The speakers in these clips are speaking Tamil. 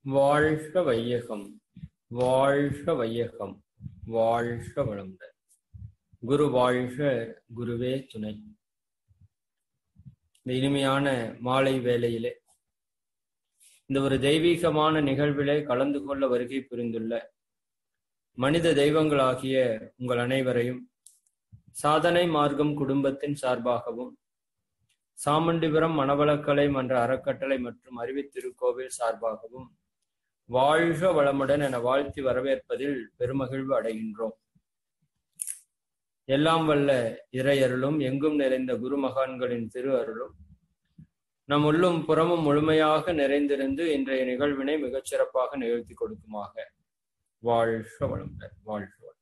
வாழ்க வையகம் வாழ்க வையகம் வாழ்க வளமுடன் குரு வாழ்க குருவே துணை இந்த இனிமையான மாலை வேளையிலே இந்த ஒரு தெய்வீகமான நிகழ்விலே கலந்து கொள்ள வருகை புரிந்துள்ள மனித தெய்வங்களாகிய உங்கள் அனைவரையும் சாதனை மார்க்கம் குடும்பத்தின் சார்பாகவும் சாமண்டிபுரம் மணவளக்கலை மன்ற அறக்கட்டளை மற்றும் அறிவித்திருக்கோவில் சார்பாகவும் வாழ்க வளமுடன் என வாழ்த்தி வரவேற்பதில் பெருமகிழ்வு அடைகின்றோம் எல்லாம் வல்ல இறையருளும் எங்கும் நிறைந்த குருமகான்களின் திரு அருளும் நம் உள்ளும் புறமும் முழுமையாக நிறைந்திருந்து இன்றைய நிகழ்வினை மிகச் சிறப்பாக நிகழ்த்தி கொடுக்குமாக வாழ்க வளமுடன் வாழ்க வளம்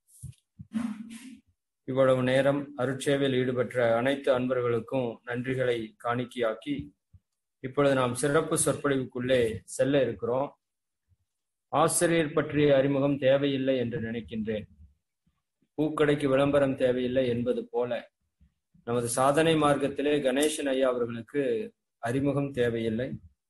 இவ்வளவு நேரம் அருட்சேவையில் ஈடுபட்ட அனைத்து அன்பர்களுக்கும் நன்றிகளை காணிக்கையாக்கி இப்பொழுது நாம் சிறப்பு சொற்பொழிவுக்குள்ளே செல்ல இருக்கிறோம் ஆசிரியர் பற்றிய அறிமுகம் தேவையில்லை என்று நினைக்கின்றேன் பூக்கடைக்கு விளம்பரம் தேவையில்லை என்பது போல நமது சாதனை மார்க்கத்திலே கணேசன் ஐயா அவர்களுக்கு அறிமுகம் தேவையில்லை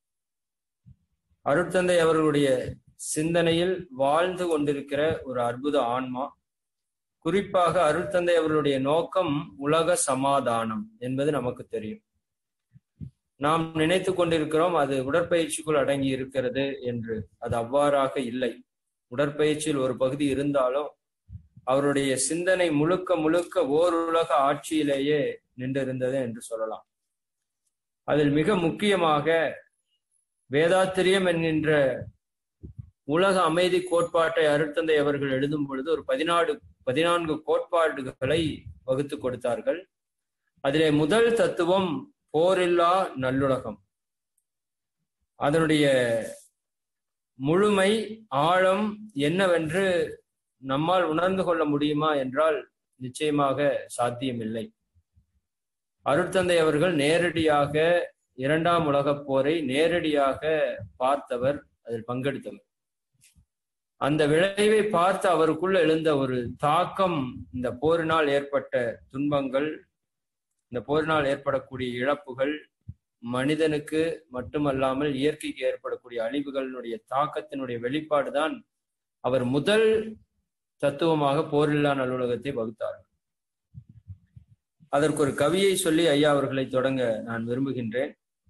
அருட்தந்தை அவர்களுடைய சிந்தனையில் வாழ்ந்து கொண்டிருக்கிற ஒரு அற்புத ஆன்மா குறிப்பாக அருட்தந்தை அவர்களுடைய நோக்கம் உலக சமாதானம் என்பது நமக்கு தெரியும் நாம் நினைத்து கொண்டிருக்கிறோம் அது உடற்பயிற்சிக்குள் அடங்கி இருக்கிறது என்று அது அவ்வாறாக இல்லை உடற்பயிற்சியில் ஒரு பகுதி இருந்தாலும் அவருடைய சிந்தனை முழுக்க முழுக்க ஓர் உலக ஆட்சியிலேயே நின்றிருந்தது என்று சொல்லலாம் அதில் மிக முக்கியமாக வேதாத்திரியம் என்கின்ற உலக அமைதி கோட்பாட்டை அருட்தந்தை அவர்கள் எழுதும் பொழுது ஒரு பதினாடு பதினான்கு கோட்பாடுகளை வகுத்து கொடுத்தார்கள் அதிலே முதல் தத்துவம் போரில்லா நல்லுலகம் அதனுடைய முழுமை ஆழம் என்னவென்று நம்மால் உணர்ந்து கொள்ள முடியுமா என்றால் நிச்சயமாக சாத்தியமில்லை அருட்தந்தை அவர்கள் நேரடியாக இரண்டாம் உலகப் போரை நேரடியாக பார்த்தவர் அதில் பங்கெடுத்தவர் அந்த விளைவை பார்த்து அவருக்குள்ள எழுந்த ஒரு தாக்கம் இந்த போரினால் ஏற்பட்ட துன்பங்கள் இந்த போரினால் ஏற்படக்கூடிய இழப்புகள் மனிதனுக்கு மட்டுமல்லாமல் இயற்கைக்கு ஏற்படக்கூடிய அழிவுகளினுடைய தாக்கத்தினுடைய வெளிப்பாடுதான் அவர் முதல் தத்துவமாக போரில்லா நல்லுலகத்தை வகுத்தார் அதற்கு ஒரு கவியை சொல்லி ஐயா அவர்களை தொடங்க நான் விரும்புகின்றேன்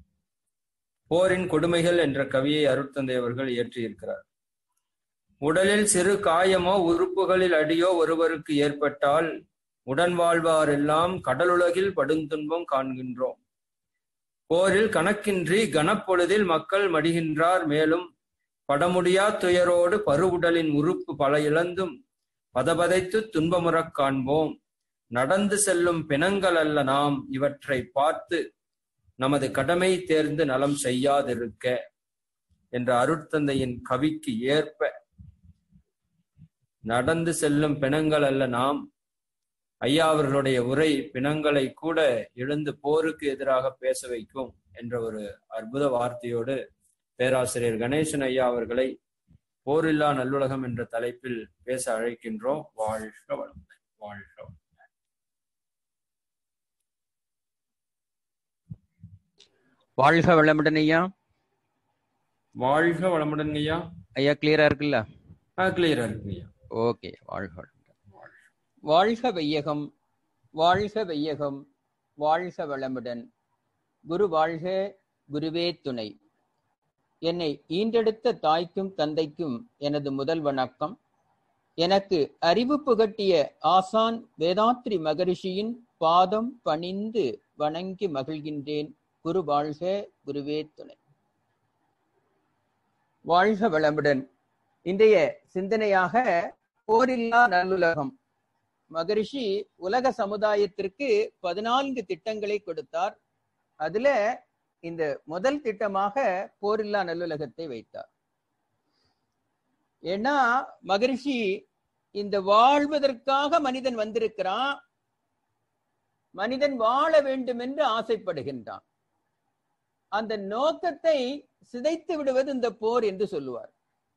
போரின் கொடுமைகள் என்ற கவியை அருட்தந்தை அவர்கள் இயற்றியிருக்கிறார் உடலில் சிறு காயமோ உறுப்புகளில் அடியோ ஒருவருக்கு ஏற்பட்டால் உடன் வாழ்வாரெல்லாம் கடலுலகில் படுந்துன்பம் காண்கின்றோம் போரில் கணக்கின்றி கனப்பொழுதில் மக்கள் மடிகின்றார் மேலும் படமுடியா துயரோடு பருவுடலின் உறுப்பு பல இழந்தும் பதபதைத்து துன்பமுறக் காண்போம் நடந்து செல்லும் பிணங்கள் அல்ல நாம் இவற்றை பார்த்து நமது கடமை தேர்ந்து நலம் செய்யாதிருக்க என்ற அருட்தந்தையின் கவிக்கு ஏற்ப நடந்து செல்லும் பிணங்கள் அல்ல நாம் ஐயா அவர்களுடைய உரை பிணங்களை கூட எழுந்து போருக்கு எதிராக பேச வைக்கும் என்ற ஒரு அற்புத வார்த்தையோடு பேராசிரியர் கணேசன் ஐயா அவர்களை போரில்லா நல்லுலகம் என்ற தலைப்பில் பேச அழைக்கின்றோம் வாழ்க வளமுடன் வாழ்க வளமுடன் வாழ்க வளமுடன் ஐயா வாழ்க வளமுடன் ஐயா ஐயா கிளியரா இருக்குல்ல ஆ கிளியரா இருக்கு ஐயா ஓகே வாழ்க வளமுடன் வாழ்க வையகம் வாழ்க வையகம் வாழ்க வளமுடன் குரு வாழ்க குருவே துணை என்னை ஈண்டெடுத்த தாய்க்கும் தந்தைக்கும் எனது முதல் வணக்கம் எனக்கு அறிவு புகட்டிய ஆசான் வேதாத்ரி மகரிஷியின் பாதம் பணிந்து வணங்கி மகிழ்கின்றேன் குரு வாழ்க குருவே துணை வாழ்க வளமுடன் இன்றைய சிந்தனையாக போரில்லா நல்லுலகம் மகரிஷி உலக சமுதாயத்திற்கு பதினான்கு திட்டங்களை கொடுத்தார் அதுல இந்த முதல் திட்டமாக போரில்லா நல்லுலகத்தை வைத்தார் ஏன்னா மகரிஷி இந்த வாழ்வதற்காக மனிதன் வந்திருக்கிறான் மனிதன் வாழ வேண்டும் என்று ஆசைப்படுகின்றான் அந்த நோக்கத்தை சிதைத்து விடுவது இந்த போர் என்று சொல்லுவார்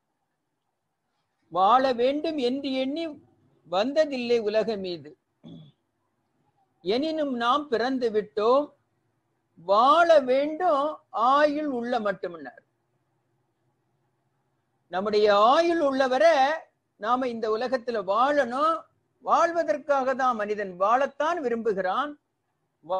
வாழ வேண்டும் என்று எண்ணி வந்ததில்லை உலக மீது எனினும் நாம் பிறந்து விட்டோம் வாழ வேண்டும் ஆயுள் உள்ள மட்டுமன்னார் நம்முடைய ஆயுள் உள்ளவரை நாம இந்த உலகத்துல வாழணும் வாழ்வதற்காக தான் மனிதன் வாழத்தான் விரும்புகிறான் வா-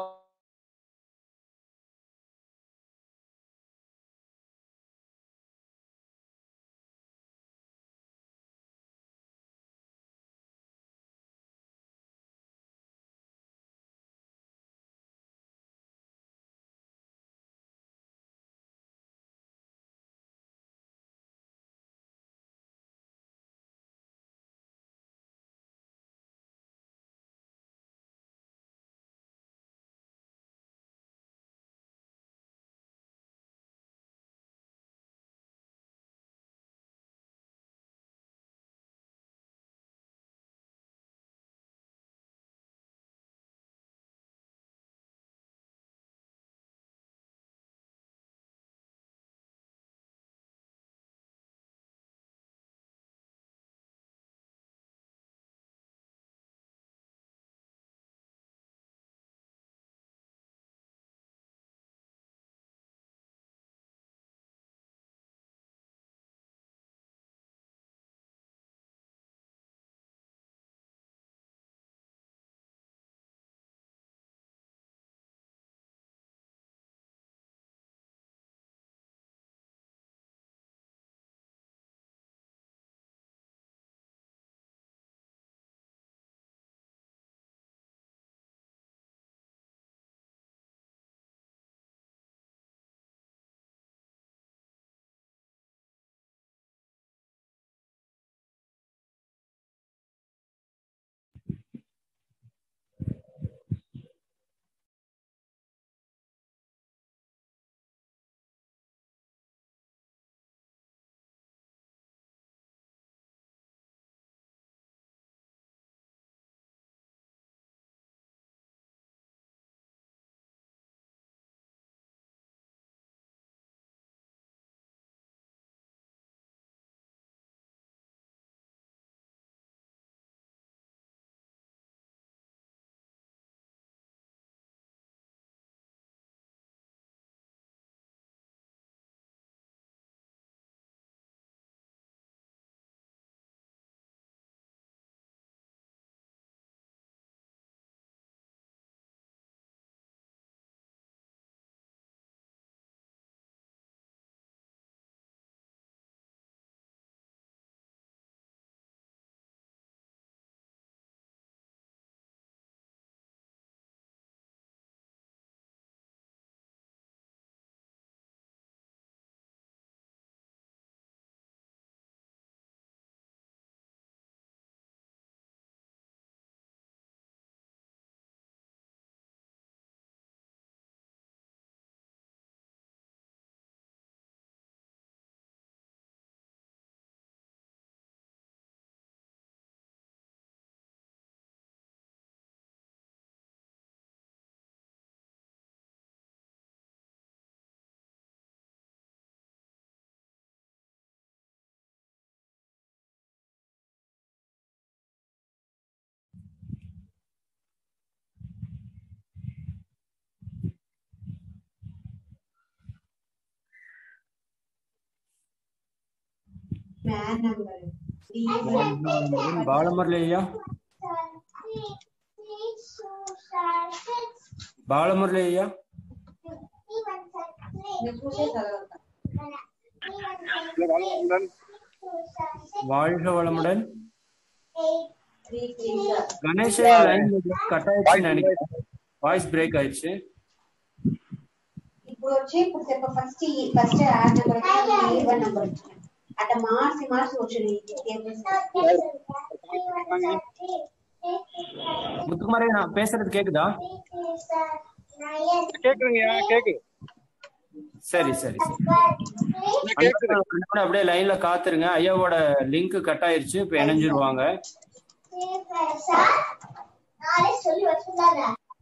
மேன் நம்பர் பாலமுரளி ஐயா பாலமுரளி ஐயா வாழ்க வளமுடன் கணேஷ் லைன் கட் ஆயிடுச்சுன்னு நினைக்கிறேன் வாய்ஸ் பிரேக் ஆயிடுச்சு ఇప్పుడు వచ్చి ఇప్పుడు చెప్ప first first add number A one number అట్లా మార్చి మార్చి వచ్చినాయి முத்துக்குமாரே நான் பேசுறது கேக்குதா கேக்குதுங்கய்யா கேக்குது சரி சரி சரி கேக்குது அண்ணா, அப்படியே லைன்ல காத்துருங்க ஐயாவோட லிங்க் கட் ஆயிருச்சு இப்ப இணைஞ்சிருவாங்க சொல்லி வச்சிருந்தாங்க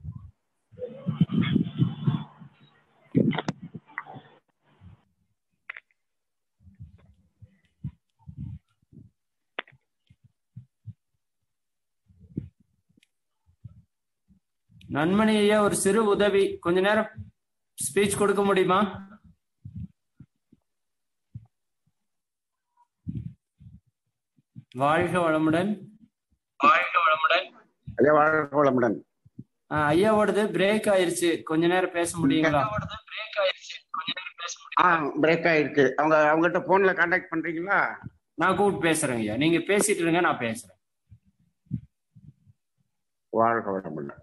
நன்மணி ஐயா ஒரு சிறு உதவி கொஞ்ச நேரம் ஸ்பீச் கொடுக்க முடியுமா வாழ்க வளமுடன் வாழ்க வளமுடன் ஐயா வாழ்க வளமுடன் ஆ, ஐயாவோடது பிரேக் ஆயிருச்சு கொஞ்ச நேரம் பேச முடியுங்களா ஆ பிரேக் ஆயிருக்கு அவங்க அவங்ககிட்ட போன்ல கான்டாக்ட் பண்றீங்களா நான் கூப்பிட்டு பேசுறேங்க ஐயா நீங்க பேசிட்டு இருங்க நான் பேசுறேன் வாழ்க வளமுடன்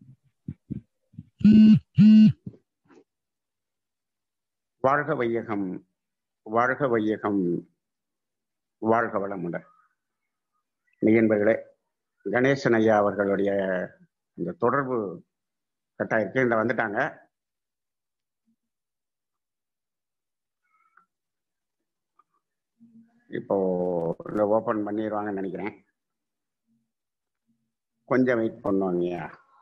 வாழ்க வையகம் வாழ்க வையகம் வாழ்க வளமுடன் நிகழ்வுகளே கணேசன் ஐயா அவர்களுடைய இந்த தொடர்பு கட்டாயிருக்கு இந்த வந்துட்டாங்க இப்போ இந்த ஓபன் பண்ணிடுவாங்கன்னு நினைக்கிறேன் கொஞ்சம் வெயிட் பண்ணுவாங்க ஐயா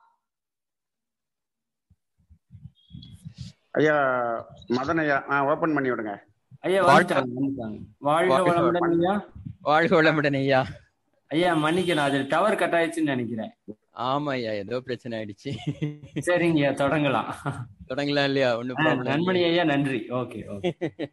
ஐயா மதன் ஐயா ஆ ஓபன் பண்ணி விடுங்க ஐயா வந்துட்டாங்க வந்துட்டாங்க வாழ்க வாழ்க வளமுடன் ஐயா வாழ்க வளமுடன் ஐயா ஐயா மன்னிக்கணும் அது டவர் கட் ஆயிடுச்சுன்னு நினைக்கிறேன் ஆமா ஐயா ஏதோ பிரச்சனை ஆயிடுச்சு சரிங்க ஐயா தொடங்கலாம் தொடங்கலாம் இல்லையா ஒண்ணும் ஆ, ப்ராப்ளம் நண்பணி ஐயா நன்றி ஓகே ஓகே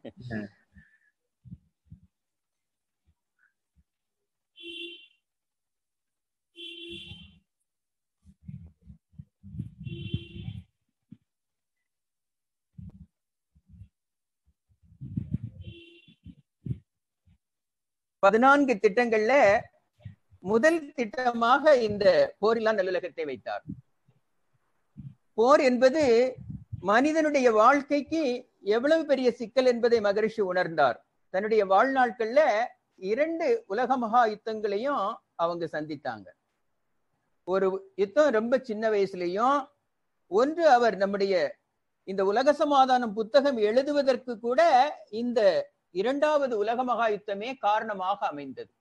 பதினான்கு திட்டங்கள்ல முதல் திட்டமாக இந்த போரில்லா நல்லுலகத்தை வைத்தார் போர் என்பது மனிதனுடைய வாழ்க்கைக்கு எவ்வளவு பெரிய சிக்கல் என்பதை மகரிஷி உணர்ந்தார் தன்னுடைய வாழ்நாட்கள்ல இரண்டு உலக மகா யுத்தங்களையும் அவங்க சந்தித்தாங்க ஒரு யுத்தம் ரொம்ப சின்ன வயசுலயும் ஒன்று அவர் நம்முடைய இந்த உலக சமாதானம் புத்தகம் எழுதுவதற்கு கூட இந்த இரண்டாவது உலக மகா யுத்தமே காரணமாக அமைந்தது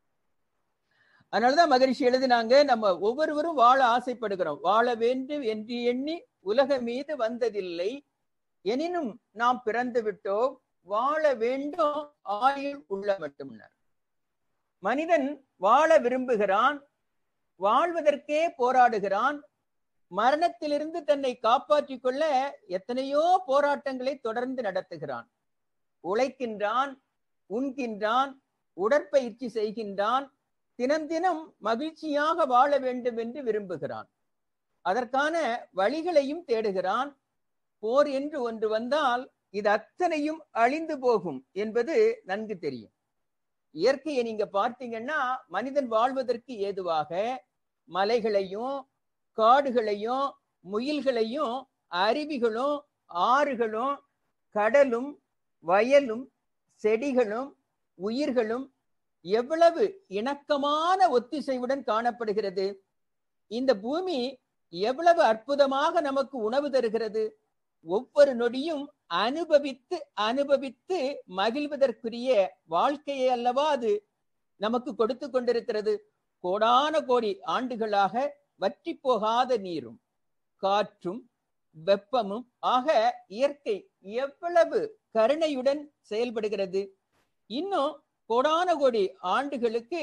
அதனாலதான் மகரிஷி எழுதினாங்க நம்ம ஒவ்வொருவரும் வாழ ஆசைப்படுகிறோம் வாழ வேண்டும் என்று எண்ணி உலக மீது வந்ததில்லை எனினும் நாம் பிறந்து விட்டோம் வாழ வேண்டும் ஆயுள் உள்ள மட்டும்னர் மனிதன் வாழ விரும்புகிறான் வாழ்வதற்கே போராடுகிறான் மரணத்திலிருந்து தன்னை காப்பாற்றிக் கொள்ள எத்தனையோ போராட்டங்களை தொடர்ந்து நடத்துகிறான் உழைக்கின்றான் உண்கின்றான் உடற்பயிற்சி செய்கின்றான் தினம் தினம் மகிழ்ச்சியாக வாழ வேண்டும் என்று விரும்புகிறான் அதற்கான வழிகளையும் தேடுகிறான் போர் என்று ஒன்று வந்தால் இது அத்தனையும் அழிந்து போகும் என்பது நன்கு தெரியும் இயற்கையை நீங்க பார்த்தீங்கன்னா மனிதன் வாழ்வதற்கு ஏதுவாக மலைகளையும் காடுகளையும் முயல்களையும் அருவிகளும் ஆறுகளும் கடலும் வயலும் செடிகளும் உயிர்களும் எவ்வளவு இணக்கமான ஒத்திசைவுடன் காணப்படுகிறது இந்த பூமி எவ்வளவு அற்புதமாக நமக்கு உணவு தருகிறது ஒவ்வொரு நொடியும் அனுபவித்து அனுபவித்து மகிழ்வதற்குரிய வாழ்க்கையை அல்லவா அது நமக்கு கொடுத்து கொண்டிருக்கிறது கோடான கோடி ஆண்டுகளாக வற்றி போகாத நீரும் காற்றும் வெப்பமும் ஆக இயற்கை எவ்வளவு கருணையுடன் செயல்படுகிறது இன்னும் கோடான கோடி ஆண்டுகளுக்கு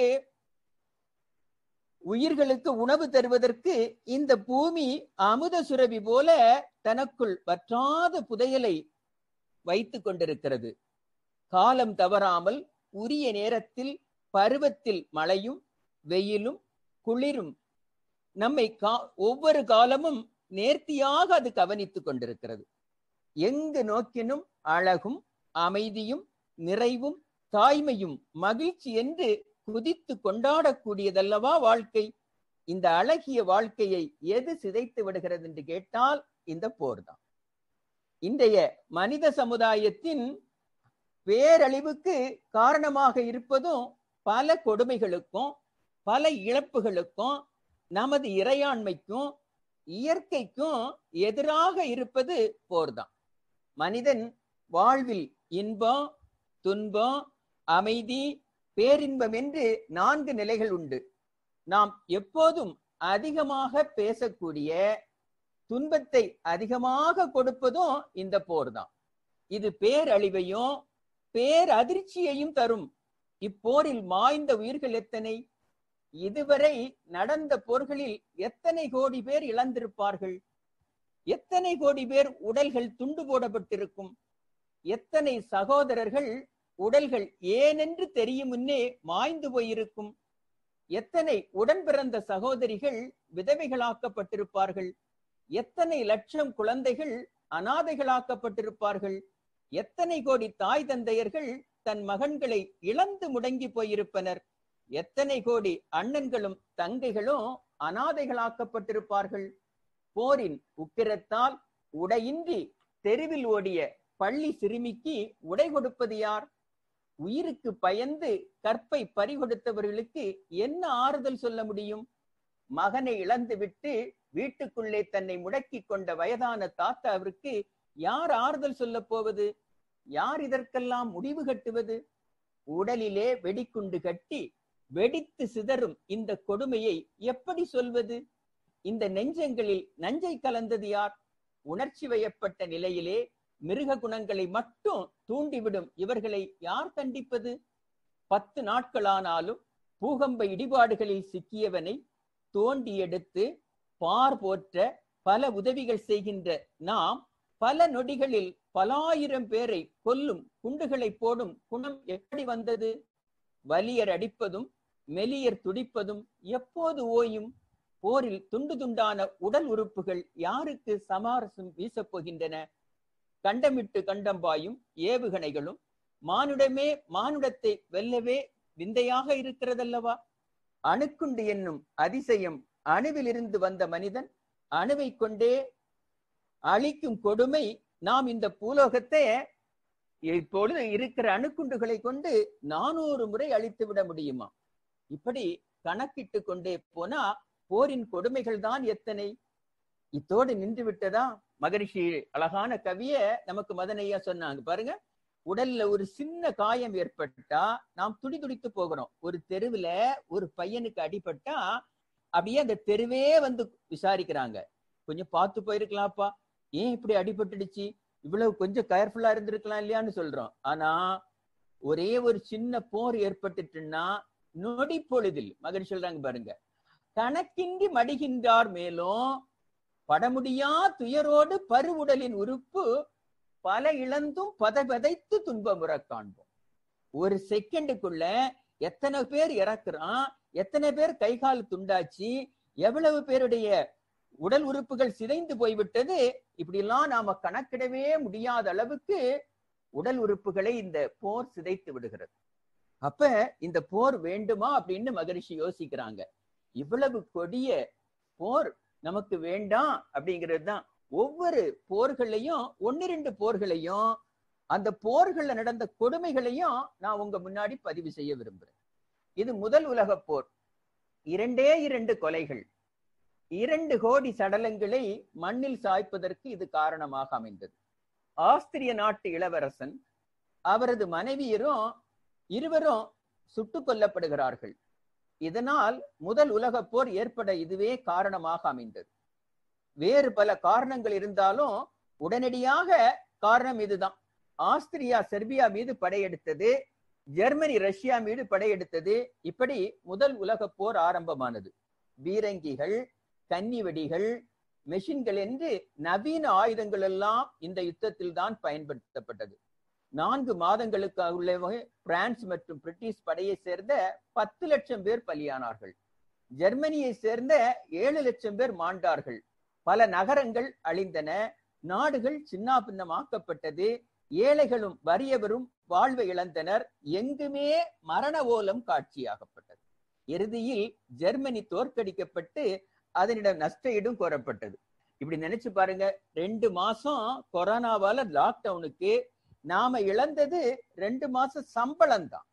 உயிர்களுக்கு உணவு தருவதற்கு இந்த பூமி அமுத சுரபி போல தனக்குள் வற்றாத புதையலை வைத்துக் கொண்டிருக்கிறது காலம் தவறாமல் உரிய நேரத்தில் பருவத்தில் மழையும் வெயிலும் குளிரும் நம்மை கா ஒவ்வொரு காலமும் நேர்த்தியாக அது கவனித்துக் கொண்டிருக்கிறது எங்கு நோக்கினும் அழகும் அமைதியும் நிறைவும் தாய்மையும் மகிழ்ச்சி என்று குதித்து கொண்டாடக்கூடியதல்லவா வாழ்க்கை இந்த அழகிய வாழ்க்கையை எது சிதைத்து விடுகிறது என்று கேட்டால் இந்த போர்தான் இன்றைய மனித சமுதாயத்தின் பேரழிவுக்கு காரணமாக இருப்பதும் பல கொடுமைகளுக்கும் பல இழப்புகளுக்கும் நமது இறையாண்மைக்கும் இயற்கைக்கும் எதிராக இருப்பது போர்தான் மனிதன் வாழ்வில் இன்பம் துன்பம் அமைதி பேரின்பம் என்று நான்கு நிலைகள் உண்டு நாம் எப்போதும் அதிகமாக பேசக்கூடிய துன்பத்தை அதிகமாக கொடுப்பதும் இந்த போர் தான் இது பேரழிவையும் பேரதிர்ச்சியையும் தரும் இப்போரில் மாய்ந்த உயிர்கள் எத்தனை இதுவரை நடந்த போர்களில் எத்தனை கோடி பேர் இழந்திருப்பார்கள் எத்தனை கோடி பேர் உடல்கள் துண்டு போடப்பட்டிருக்கும் எத்தனை சகோதரர்கள் உடல்கள் ஏனென்று தெரியும் முன்னே மாய்ந்து போயிருக்கும் எத்தனை உடன் பிறந்த சகோதரிகள் விதவைகளாக்கப்பட்டிருப்பார்கள் எத்தனை லட்சம் குழந்தைகள் அனாதைகளாக்கப்பட்டிருப்பார்கள் எத்தனை கோடி தாய் தந்தையர்கள் தன் மகன்களை இழந்து முடங்கி போயிருப்பனர் எத்தனை கோடி அண்ணன்களும் தங்கைகளும் அனாதைகளாக்கப்பட்டிருப்பார்கள் போரின் உக்கிரத்தால் உடையின்றி தெருவில் ஓடிய பள்ளி சிறுமிக்கு உடை கொடுப்பது யார் உயிருக்கு பயந்து கற்பை பறிகொடுத்தவர்களுக்கு என்ன ஆறுதல் சொல்ல முடியும் மகனை இழந்துவிட்டு வீட்டுக்குள்ளே தன்னை முடக்கி கொண்ட வயதான தாத்தாவிற்கு யார் ஆறுதல் சொல்ல போவது யார் இதற்கெல்லாம் முடிவு கட்டுவது உடலிலே வெடிக்குண்டு கட்டி வெடித்து சிதறும் இந்த கொடுமையை எப்படி சொல்வது இந்த நெஞ்சங்களில் நஞ்சை கலந்தது யார் உணர்ச்சி வயப்பட்ட நிலையிலே மிருக குணங்களை மட்டும் தூண்டிவிடும் இவர்களை யார் கண்டிப்பது பத்து நாட்களானாலும் பூகம்ப இடிபாடுகளில் சிக்கியவனை தோண்டி எடுத்து பார் போற்ற பல உதவிகள் செய்கின்ற நாம் பல நொடிகளில் பலாயிரம் பேரை கொல்லும் குண்டுகளை போடும் குணம் எப்படி வந்தது வலியர் அடிப்பதும் மெலியர் துடிப்பதும் எப்போது ஓயும் போரில் துண்டு துண்டான உடல் உறுப்புகள் யாருக்கு சமாரசம் வீசப் போகின்றன கண்டமிட்டு கண்டம்பாயும் ஏவுகணைகளும் மானுடமே மானுடத்தை வெல்லவே விந்தையாக இருக்கிறதல்லவா அணுக்குண்டு என்னும் அதிசயம் அணுவிலிருந்து வந்த மனிதன் அணுவை கொண்டே அழிக்கும் கொடுமை நாம் இந்த பூலோகத்தை இப்பொழுது இருக்கிற அணுக்குண்டுகளை கொண்டு நானூறு முறை அழித்து விட முடியுமா இப்படி கணக்கிட்டு கொண்டே போனா போரின் கொடுமைகள் தான் எத்தனை இத்தோடு நின்று விட்டதா மகரிஷி அழகான கவிய நமக்கு மதனையா சொன்னாங்க பாருங்க உடல்ல ஒரு சின்ன காயம் ஏற்பட்டா நாம் துடி துடித்து போகிறோம் ஒரு தெருவுல ஒரு பையனுக்கு அடிபட்டா அப்படியே அந்த தெருவே வந்து விசாரிக்கிறாங்க கொஞ்சம் பார்த்து போயிருக்கலாம்ப்பா ஏன் இப்படி அடிபட்டுடுச்சு இவ்வளவு கொஞ்சம் கேர்ஃபுல்லா இருந்திருக்கலாம் இல்லையான்னு சொல்றோம் ஆனா ஒரே ஒரு சின்ன போர் ஏற்பட்டுட்டுன்னா நொடி பொழுதில் மகன் சொல்றாங்க பாருங்க கணக்கின்றி மடிகின்றார் மேலும் படமுடியா துயரோடு பருவுடலின் உறுப்பு பல இழந்தும் பதபதைத்து துன்பமுற காண்போம் ஒரு செகண்டுக்குள்ள எத்தனை பேர் இறக்குறான் எத்தனை பேர் கை கால் துண்டாச்சு எவ்வளவு பேருடைய உடல் உறுப்புகள் சிதைந்து போய்விட்டது இப்படி எல்லாம் நாம கணக்கிடவே முடியாத அளவுக்கு உடல் உறுப்புகளை இந்த போர் சிதைத்து விடுகிறது அப்ப இந்த போர் வேண்டுமா அப்படின்னு மகரிஷி யோசிக்கிறாங்க இவ்வளவு கொடிய போர் நமக்கு வேண்டாம் அப்படிங்கிறது தான் ஒவ்வொரு போர்களையும் ஒன்னு ரெண்டு போர்களையும் அந்த போர்கள்ல நடந்த கொடுமைகளையும் நான் உங்க முன்னாடி பதிவு செய்ய விரும்புறேன் இது முதல் உலக போர் இரண்டே இரண்டு கொலைகள் இரண்டு கோடி சடலங்களை மண்ணில் சாய்ப்பதற்கு இது காரணமாக அமைந்தது ஆஸ்திரிய நாட்டு இளவரசன் அவரது மனைவியரும் இருவரும் சுட்டுக் கொல்லப்படுகிறார்கள் இதனால் முதல் உலக போர் ஏற்பட இதுவே காரணமாக அமைந்தது வேறு பல காரணங்கள் இருந்தாலும் உடனடியாக காரணம் இதுதான் ஆஸ்திரியா செர்பியா மீது படையெடுத்தது ஜெர்மனி ரஷ்யா மீது படையெடுத்தது இப்படி முதல் உலக போர் ஆரம்பமானது பீரங்கிகள் கன்னி வெடிகள் மெஷின்கள் என்று நவீன ஆயுதங்கள் எல்லாம் இந்த யுத்தத்தில் தான் பயன்படுத்தப்பட்டது நான்கு மாதங்களுக்கு உள்ளே பிரான்ஸ் மற்றும் பிரிட்டிஷ் படையை சேர்ந்த பத்து லட்சம் பேர் பலியானார்கள் ஜெர்மனியை சேர்ந்த ஏழு லட்சம் பேர் மாண்டார்கள் பல நகரங்கள் அழிந்தன நாடுகள் சின்னாபின்னமாக்கப்பட்டது ஏழைகளும் வறியவரும் வாழ்வை இழந்தனர் எங்குமே மரண ஓலம் காட்சியாகப்பட்டது இறுதியில் ஜெர்மனி தோற்கடிக்கப்பட்டு அதனிடம் நஷ்ட ஈடும் கோரப்பட்டது இப்படி நினைச்சு பாருங்க ரெண்டு மாசம் கொரோனாவால லாக்டவுனுக்கு நாம இழந்தது ரெண்டு மாசம் சம்பளம் தான்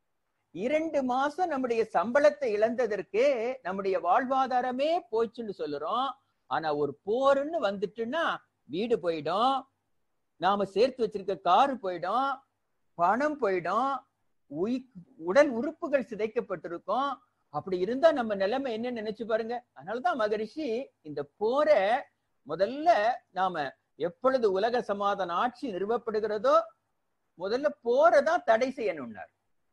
இரண்டு மாசம் நம்முடைய சம்பளத்தை இழந்ததற்கு நம்முடைய வாழ்வாதாரமே போச்சுன்னு சொல்லுறோம் ஆனா ஒரு போருன்னு வந்துட்டுன்னா வீடு போயிடும் நாம சேர்த்து வச்சிருக்க காரு போயிடும் பணம் போயிடும் உய் உடல் உறுப்புகள் சிதைக்கப்பட்டிருக்கும் அப்படி இருந்தா நம்ம நிலைமை என்ன நினைச்சு பாருங்க அதனாலதான் மகரிஷி இந்த போரை முதல்ல நாம எப்பொழுது உலக சமாதான ஆட்சி நிறுவப்படுகிறதோ முதல்ல போரை தான் தடை செய்யணும்னார்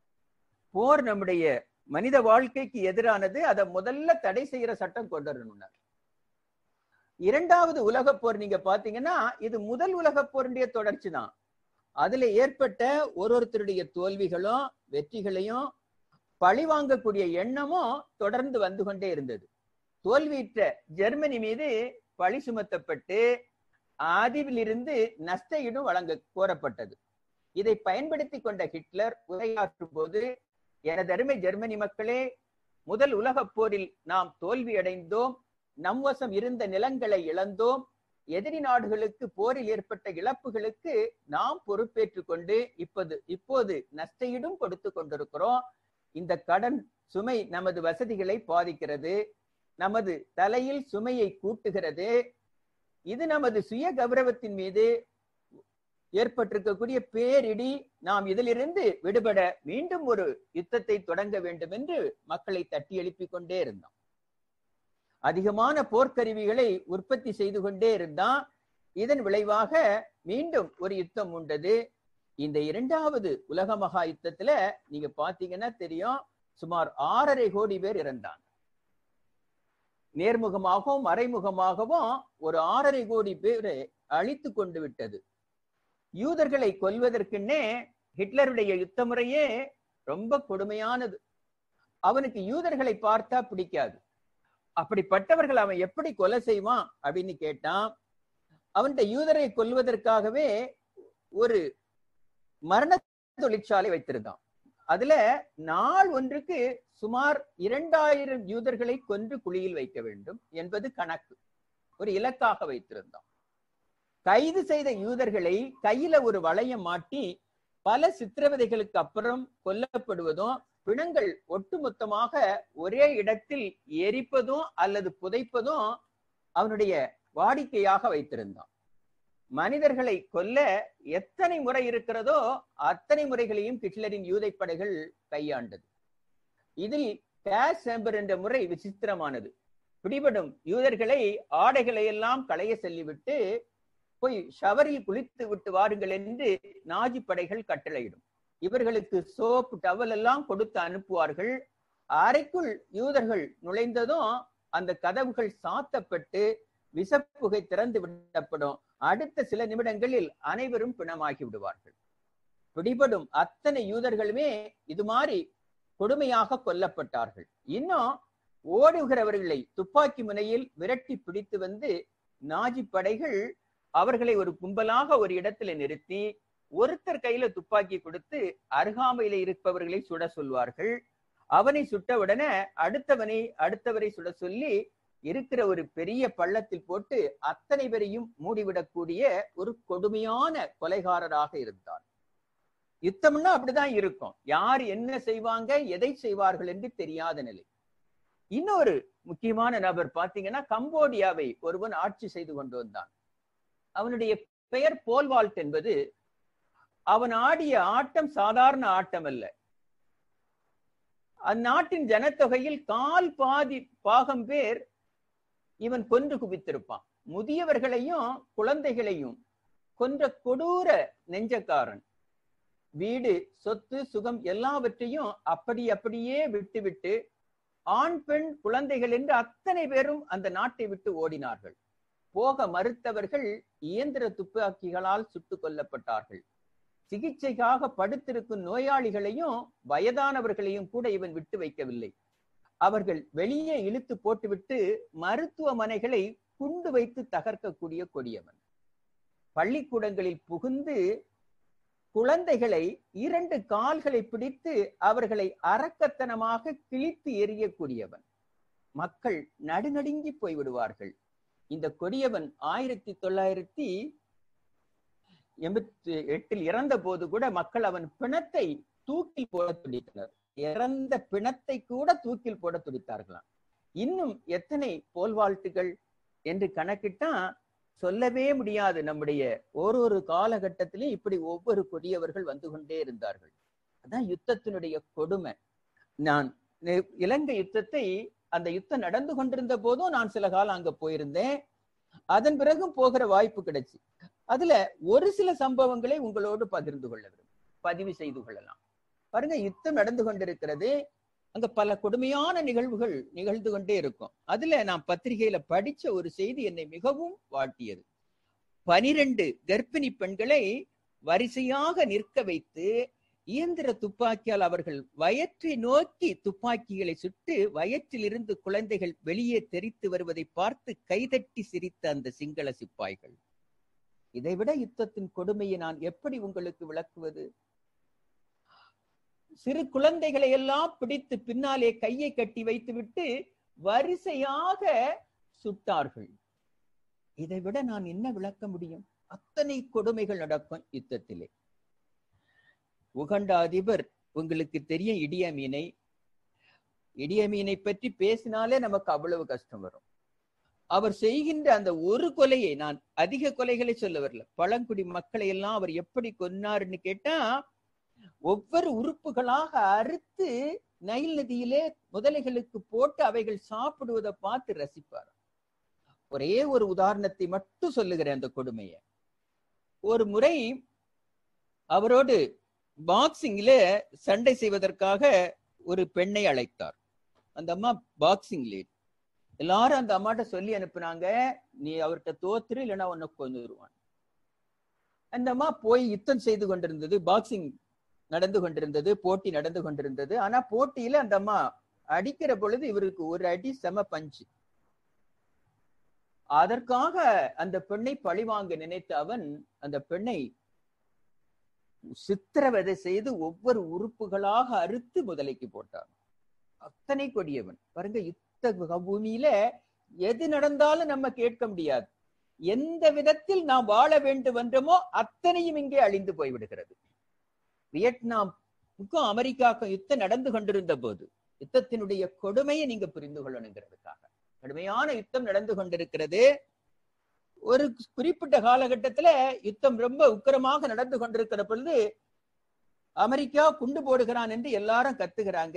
போர் நம்முடைய மனித வாழ்க்கைக்கு எதிரானது அதை முதல்ல தடை செய்யற சட்டம் கொண்டு வரணும்னார் இரண்டாவது உலக போர் நீங்க பாத்தீங்கன்னா இது முதல் உலக போருடைய தொடர்ச்சி தான் அதுல ஏற்பட்ட ஒரு ஒருத்தருடைய தோல்விகளும் வெற்றிகளையும் பழி வாங்கக்கூடிய எண்ணமும் தொடர்ந்து வந்து கொண்டே இருந்தது தோல்வியுற்ற ஜெர்மனி மீது பழி சுமத்தப்பட்டு ஆதிவிலிருந்து நஷ்ட ஈடும் வழங்க கோரப்பட்டது இதை பயன்படுத்தி கொண்ட ஹிட்லர் உரையாற்றும் போது எனதருமை ஜெர்மனி மக்களே முதல் உலகப் போரில் நாம் தோல்வியடைந்தோம் நம் வசம் இருந்த நிலங்களை இழந்தோம் எதிரி நாடுகளுக்கு போரில் ஏற்பட்ட இழப்புகளுக்கு நாம் பொறுப்பேற்றுக் கொண்டு இப்போது இப்போது நஷ்டஈடும் கொடுத்து கொண்டிருக்கிறோம் இந்த கடன் சுமை நமது வசதிகளை பாதிக்கிறது நமது தலையில் சுமையை கூட்டுகிறது இது நமது சுய கௌரவத்தின் மீது ஏற்பட்டிருக்கக்கூடிய பேரிடி நாம் இதிலிருந்து விடுபட மீண்டும் ஒரு யுத்தத்தை தொடங்க வேண்டும் என்று மக்களை தட்டி எழுப்பிக் கொண்டே இருந்தோம் அதிகமான போர்க்கருவிகளை உற்பத்தி செய்து கொண்டே இருந்தான் இதன் விளைவாக மீண்டும் ஒரு யுத்தம் உண்டது இந்த இரண்டாவது உலக மகா யுத்தத்துல நீங்க பாத்தீங்கன்னா தெரியும் சுமார் ஆறரை கோடி பேர் இறந்தாங்க நேர்முகமாகவும் மறைமுகமாகவும் ஒரு ஆறரை கோடி பேரை அழித்து கொண்டு விட்டது யூதர்களை கொல்வதற்குன்னே ஹிட்லருடைய யுத்த முறையே ரொம்ப கொடுமையானது அவனுக்கு யூதர்களை பார்த்தா பிடிக்காது அப்படிப்பட்டவர்கள் அவன் எப்படி கொலை செய்வான் அப்படின்னு கேட்டான் அவன்கிட்ட யூதரை கொல்வதற்காகவே ஒரு மரண தொழிற்சாலை வைத்திருந்தான் அதுல நாள் ஒன்றுக்கு சுமார் இரண்டாயிரம் யூதர்களை கொன்று குழியில் வைக்க வேண்டும் என்பது கணக்கு ஒரு இலக்காக வைத்திருந்தான் கைது செய்த யூதர்களை கையில ஒரு வளையம் மாட்டி பல சித்திரவதைகளுக்கு அப்புறம் கொல்லப்படுவதும் பிணங்கள் ஒட்டுமொத்தமாக ஒரே இடத்தில் எரிப்பதும் அல்லது புதைப்பதும் அவனுடைய வாடிக்கையாக வைத்திருந்தான் மனிதர்களை கொல்ல எத்தனை முறை இருக்கிறதோ அத்தனை முறைகளையும் ஹிட்லரின் யூதை படைகள் கையாண்டது இதில் கேஸ் சேம்பர் என்ற முறை விசித்திரமானது பிடிபடும் யூதர்களை ஆடைகளை எல்லாம் களைய செல்லிவிட்டு போய் ஷவரில் குளித்து விட்டு வாருங்கள் என்று நாஜி படைகள் கட்டளையிடும் இவர்களுக்கு சோப் டவல் எல்லாம் கொடுத்து அனுப்புவார்கள் அறைக்குள் யூதர்கள் நுழைந்ததும் அந்த கதவுகள் சாத்தப்பட்டு விசப்புகை திறந்து விடப்படும் அடுத்த சில நிமிடங்களில் அனைவரும் பிணமாகி விடுவார்கள் பிடிபடும் அத்தனை யூதர்களுமே இது மாதிரி கொடுமையாக கொல்லப்பட்டார்கள் இன்னும் ஓடுகிறவர்களை துப்பாக்கி முனையில் விரட்டி பிடித்து வந்து நாஜி படைகள் அவர்களை ஒரு கும்பலாக ஒரு இடத்துல நிறுத்தி ஒருத்தர் கையில துப்பாக்கி கொடுத்து அருகாமையில இருப்பவர்களை சுட சொல்வார்கள் அவனை சுட்ட உடனே அடுத்தவனை அடுத்தவரை சுட சொல்லி இருக்கிற ஒரு பெரிய பள்ளத்தில் போட்டு அத்தனை பேரையும் மூடிவிடக்கூடிய ஒரு கொடுமையான கொலைகாரராக இருந்தார் யுத்தம்னா அப்படிதான் இருக்கும் யார் என்ன செய்வாங்க எதை செய்வார்கள் என்று தெரியாத நிலை இன்னொரு முக்கியமான நபர் பாத்தீங்கன்னா கம்போடியாவை ஒருவன் ஆட்சி செய்து கொண்டு வந்தான் அவனுடைய பெயர் போல்வால்ட் என்பது அவன் ஆடிய ஆட்டம் சாதாரண ஆட்டம் அல்ல அந்நாட்டின் ஜனத்தொகையில் கால் பாதி பாகம் பேர் இவன் கொன்று குவித்திருப்பான் முதியவர்களையும் குழந்தைகளையும் கொன்ற கொடூர நெஞ்சக்காரன் வீடு சொத்து சுகம் எல்லாவற்றையும் அப்படி அப்படியே விட்டுவிட்டு ஆண் பெண் குழந்தைகள் என்று அத்தனை பேரும் அந்த நாட்டை விட்டு ஓடினார்கள் போக மறுத்தவர்கள் இயந்திர துப்பாக்கிகளால் சுட்டுக் கொல்லப்பட்டார்கள் சிகிச்சைக்காக படுத்திருக்கும் நோயாளிகளையும் வயதானவர்களையும் கூட இவன் விட்டு வைக்கவில்லை அவர்கள் வெளியே இழுத்து போட்டுவிட்டு மருத்துவமனைகளை குண்டு வைத்து தகர்க்கக்கூடிய கொடியவன் பள்ளிக்கூடங்களில் புகுந்து குழந்தைகளை இரண்டு கால்களை பிடித்து அவர்களை அரக்கத்தனமாக கிழித்து எறியக்கூடியவன் மக்கள் நடுநடுங்கி போய்விடுவார்கள் இந்த கொடியவன் ஆயிரத்தி தொள்ளாயிரத்தி எண்பத்தி எட்டில் இறந்த போது கூட மக்கள் அவன் பிணத்தை தூக்கில் போட துடித்தனர் இறந்த பிணத்தை கூட தூக்கில் போட துடித்தார்களாம் இன்னும் எத்தனை போல்வாழ்த்துகள் என்று கணக்கிட்டா சொல்லவே முடியாது நம்முடைய ஒரு ஒரு காலகட்டத்திலும் இப்படி ஒவ்வொரு கொடியவர்கள் வந்து கொண்டே இருந்தார்கள் அதான் யுத்தத்தினுடைய கொடுமை நான் இலங்கை யுத்தத்தை அந்த யுத்தம் நடந்து கொண்டிருந்த போதும் நான் சில காலம் அங்க போயிருந்தேன் அதன் பிறகும் போகிற வாய்ப்பு கிடைச்சு அதுல ஒரு சில சம்பவங்களை உங்களோடு பகிர்ந்து கொள்ள பதிவு செய்து கொள்ளலாம் பாருங்க யுத்தம் நடந்து கொண்டிருக்கிறது அங்க பல கொடுமையான நிகழ்வுகள் நிகழ்ந்து கொண்டே இருக்கும் அதுல நான் பத்திரிகையில படிச்ச ஒரு செய்தி என்னை மிகவும் வாட்டியது பனிரெண்டு கர்ப்பிணி பெண்களை வரிசையாக நிற்க வைத்து இயந்திர துப்பாக்கியால் அவர்கள் வயற்றை நோக்கி துப்பாக்கிகளை சுட்டு வயற்றிலிருந்து குழந்தைகள் வெளியே தெரித்து வருவதை பார்த்து கைதட்டி சிரித்த அந்த சிங்கள சிப்பாய்கள் இதைவிட யுத்தத்தின் கொடுமையை நான் எப்படி உங்களுக்கு விளக்குவது சிறு குழந்தைகளை எல்லாம் பிடித்து பின்னாலே கையை கட்டி வைத்துவிட்டு வரிசையாக சுட்டார்கள் இதை விட நான் என்ன விளக்க முடியும் அத்தனை கொடுமைகள் நடக்கும் யுத்தத்திலே உகண்டா அதிபர் உங்களுக்கு தெரியும் இடியமீனை இடியமீனை பற்றி பேசினாலே நமக்கு அவ்வளவு கஷ்டம் வரும் அவர் செய்கின்ற அந்த ஒரு கொலையை நான் அதிக கொலைகளை சொல்ல வரல பழங்குடி மக்களை எல்லாம் அவர் எப்படி கொன்னாருன்னு கேட்டா ஒவ்வொரு உறுப்புகளாக அறுத்து நைல் நதியிலே முதலைகளுக்கு போட்டு அவைகள் சாப்பிடுவதை பார்த்து ரசிப்பார் ஒரே ஒரு உதாரணத்தை மட்டும் சொல்லுகிறேன் அந்த கொடுமையை ஒரு முறை அவரோடு பாக்ஸிங்ல சண்டை செய்வதற்காக ஒரு பெண்ணை அழைத்தார் அந்த அம்மா பாக்ஸிங் லேடி எல்லாரும் அந்த அம்மாட்ட சொல்லி அனுப்புனாங்க நீ அவர்கிட்ட தோத்துரு இல்லைன்னா உன்னை கொண்டுருவான் அந்த அம்மா போய் யுத்தம் செய்து கொண்டிருந்தது பாக்ஸிங் நடந்து கொண்டிருந்தது போட்டி நடந்து கொண்டிருந்தது ஆனா போட்டியில அந்த அம்மா அடிக்கிற பொழுது இவருக்கு ஒரு அடி செம பஞ்சு அதற்காக அந்த பெண்ணை பழிவாங்க நினைத்த அவன் அந்த பெண்ணை சித்திரவதை செய்து ஒவ்வொரு உறுப்புகளாக அறுத்து முதலைக்கு போட்டான் அத்தனை கொடியவன் பாருங்க யுத்த பூமியில எது நடந்தாலும் நம்ம கேட்க முடியாது எந்த விதத்தில் நாம் வாழ வேண்டும் என்றமோ அத்தனையும் இங்கே அழிந்து போய்விடுகிறது வியட்நாமுக்கும் அமெரிக்காவுக்கும் யுத்தம் நடந்து கொண்டிருந்த போது யுத்தத்தினுடைய கொடுமையை நீங்க புரிந்து கொள்ளணுங்கிறதுக்காக கடுமையான யுத்தம் நடந்து கொண்டிருக்கிறது ஒரு குறிப்பிட்ட காலகட்டத்துல யுத்தம் ரொம்ப உக்கிரமாக நடந்து கொண்டிருக்கிற பொழுது அமெரிக்கா குண்டு போடுகிறான் என்று எல்லாரும் கத்துகிறாங்க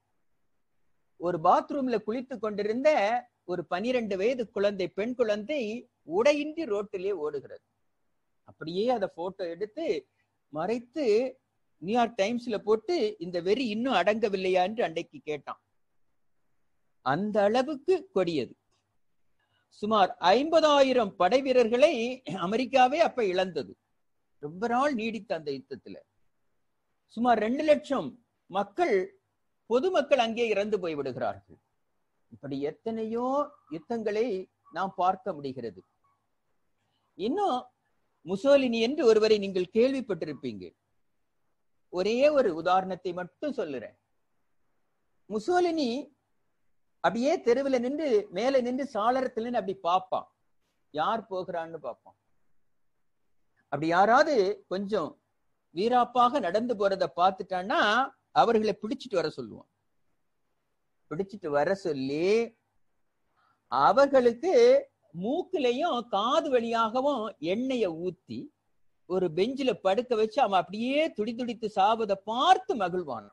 ஒரு பாத்ரூம்ல குளித்து கொண்டிருந்த ஒரு பனிரெண்டு வயது குழந்தை பெண் குழந்தை உடையின்றி ரோட்டிலே ஓடுகிறது அப்படியே அதை போட்டோ எடுத்து மறைத்து நியூயார்க் டைம்ஸ்ல போட்டு இந்த வெறி இன்னும் அடங்கவில்லையா என்று அன்றைக்கு கேட்டான் அந்த அளவுக்கு கொடியது சுமார் ஐம்பதாயிரம் படை வீரர்களை அமெரிக்காவே அப்ப இழந்தது ரொம்ப நாள் நீடித்த அந்த யுத்தத்துல சுமார் ரெண்டு லட்சம் மக்கள் பொதுமக்கள் அங்கே இறந்து போய் விடுகிறார்கள் இப்படி எத்தனையோ யுத்தங்களை நாம் பார்க்க முடிகிறது இன்னும் முசோலினி என்று ஒருவரை நீங்கள் கேள்விப்பட்டிருப்பீங்க ஒரே ஒரு உதாரணத்தை மட்டும் சொல்லுறேன் முசோலினி அப்படியே தெருவில் நின்று மேல நின்று சாளரத்துல நின்று அப்படி பார்ப்பான் யார் போகிறான்னு பார்ப்பான் அப்படி யாராவது கொஞ்சம் வீராப்பாக நடந்து போறத பார்த்துட்டான்னா அவர்களை பிடிச்சிட்டு வர சொல்லுவான் பிடிச்சிட்டு வர சொல்லி அவர்களுக்கு மூக்குலையும் காது வழியாகவும் எண்ணெய ஊத்தி ஒரு பெஞ்சில படுக்க வச்சு அவன் அப்படியே துடி துடித்து சாவதை பார்த்து மகிழ்வான்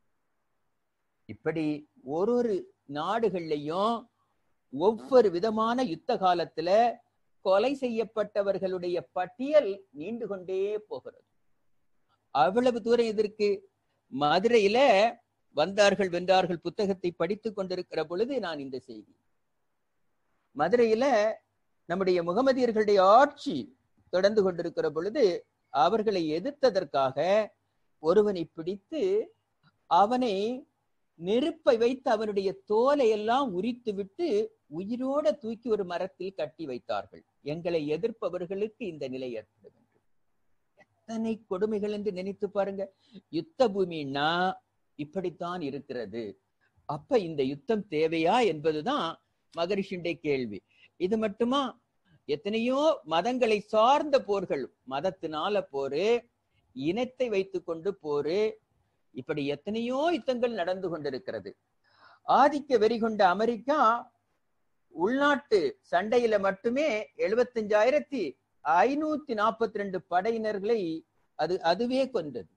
இப்படி ஒரு ஒரு நாடுகள்லையும் ஒவ்வொரு விதமான யுத்த காலத்துல கொலை செய்யப்பட்டவர்களுடைய பட்டியல் நீண்டு கொண்டே போகிறது அவ்வளவு தூரம் இதற்கு மதுரையில வந்தார்கள் வென்றார்கள் புத்தகத்தை படித்துக் கொண்டிருக்கிற பொழுது நான் இந்த செய்தி மதுரையில நம்முடைய முகமதியர்களுடைய ஆட்சி தொடர்ந்து கொண்டிருக்கிற பொழுது அவர்களை எதிர்த்ததற்காக ஒருவனை பிடித்து அவனை நெருப்பை வைத்து அவனுடைய தோலை எல்லாம் உரித்து விட்டு உயிரோட தூக்கி ஒரு மரத்தில் கட்டி வைத்தார்கள் எங்களை எதிர்ப்பவர்களுக்கு இந்த நிலை ஏற்படும் என்று எத்தனை கொடுமைகள் என்று நினைத்து பாருங்க யுத்த பூமின்னா இப்படித்தான் இருக்கிறது அப்ப இந்த யுத்தம் தேவையா என்பதுதான் மகரிஷியுடைய கேள்வி இது மட்டுமா எத்தனையோ மதங்களை சார்ந்த போர்கள் மதத்தினால போரு இனத்தை வைத்துக் கொண்டு போரு இப்படி எத்தனையோ யுத்தங்கள் நடந்து கொண்டிருக்கிறது ஆதிக்க வெறி கொண்ட அமெரிக்கா உள்நாட்டு சண்டையில மட்டுமே எழுபத்தஞ்சாயிரத்தி ஐநூத்தி நாற்பத்தி ரெண்டு படையினர்களை அது அதுவே கொண்டது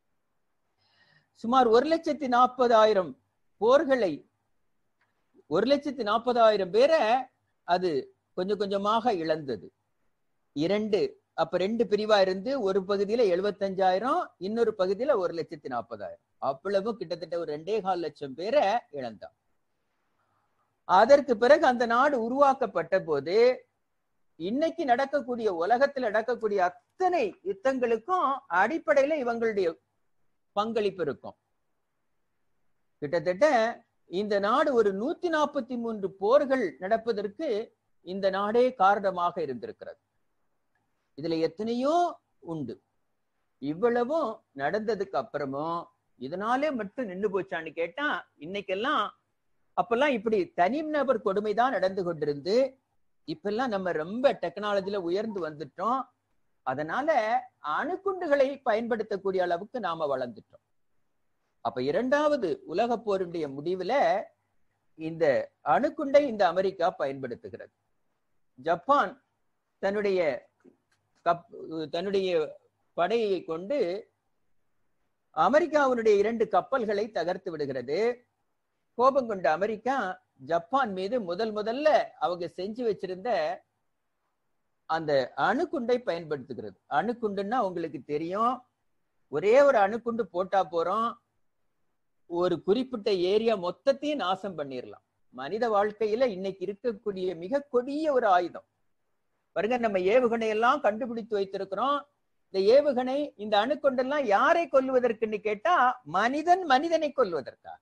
சுமார் ஒரு லட்சத்தி நாற்பதாயிரம் போர்களை ஒரு லட்சத்தி நாற்பதாயிரம் பேரை அது கொஞ்சம் கொஞ்சமாக இழந்தது இரண்டு அப்ப ரெண்டு பிரிவா இருந்து ஒரு பகுதியில எழுபத்தஞ்சாயிரம் இன்னொரு பகுதியில ஒரு லட்சத்தி நாற்பதாயிரம் அவ்வளவு கிட்டத்தட்ட ஒரு ரெண்டே கால் லட்சம் பேரை இழந்தான் அதற்கு பிறகு அந்த நாடு உருவாக்கப்பட்ட போது இன்னைக்கு நடக்கக்கூடிய உலகத்தில் நடக்கக்கூடிய அத்தனை யுத்தங்களுக்கும் அடிப்படையில இவங்களுடைய பங்களிப்பு இருக்கும் கிட்டத்தட்ட இந்த நாடு ஒரு நூத்தி நாற்பத்தி மூன்று போர்கள் நடப்பதற்கு இந்த நாடே காரணமாக இருந்திருக்கிறது இதுல எத்தனையோ உண்டு இவ்வளவும் நடந்ததுக்கு அப்புறமும் இதனாலே மட்டும் நின்னு போச்சான்னு கேட்டா இன்னைக்கெல்லாம் அப்பெல்லாம் இப்படி தனிநபர் கொடுமை தான் நடந்து கொண்டிருந்து இப்பெல்லாம் நம்ம ரொம்ப டெக்னாலஜில உயர்ந்து வந்துட்டோம் அதனால அணுகுண்டுகளை பயன்படுத்தக்கூடிய அளவுக்கு நாம வளர்ந்துட்டோம் அப்ப இரண்டாவது உலக போருடைய முடிவுல இந்த அணுகுண்டை இந்த அமெரிக்கா பயன்படுத்துகிறது ஜப்பான் தன்னுடைய கப் தன்னுடைய படையை கொண்டு அமெரிக்காவினுடைய இரண்டு கப்பல்களை தகர்த்து விடுகிறது கோபம் கொண்ட அமெரிக்கா ஜப்பான் மீது முதல் முதல்ல அவங்க செஞ்சு வச்சிருந்த அந்த அணுகுண்டை பயன்படுத்துகிறது அணுகுண்டுன்னா உங்களுக்கு தெரியும் ஒரே ஒரு அணுகுண்டு போட்டா போறோம் ஒரு குறிப்பிட்ட ஏரியா மொத்தத்தையும் நாசம் பண்ணிடலாம் மனித வாழ்க்கையில இன்னைக்கு இருக்கக்கூடிய மிக கொடிய ஒரு ஆயுதம் பாருங்க நம்ம ஏவுகணை எல்லாம் கண்டுபிடித்து வைத்திருக்கிறோம் இந்த ஏவுகணை இந்த அணுக்கொண்டெல்லாம் யாரை கொல்லுவதற்குன்னு கேட்டா மனிதன் மனிதனை கொல்வதற்காக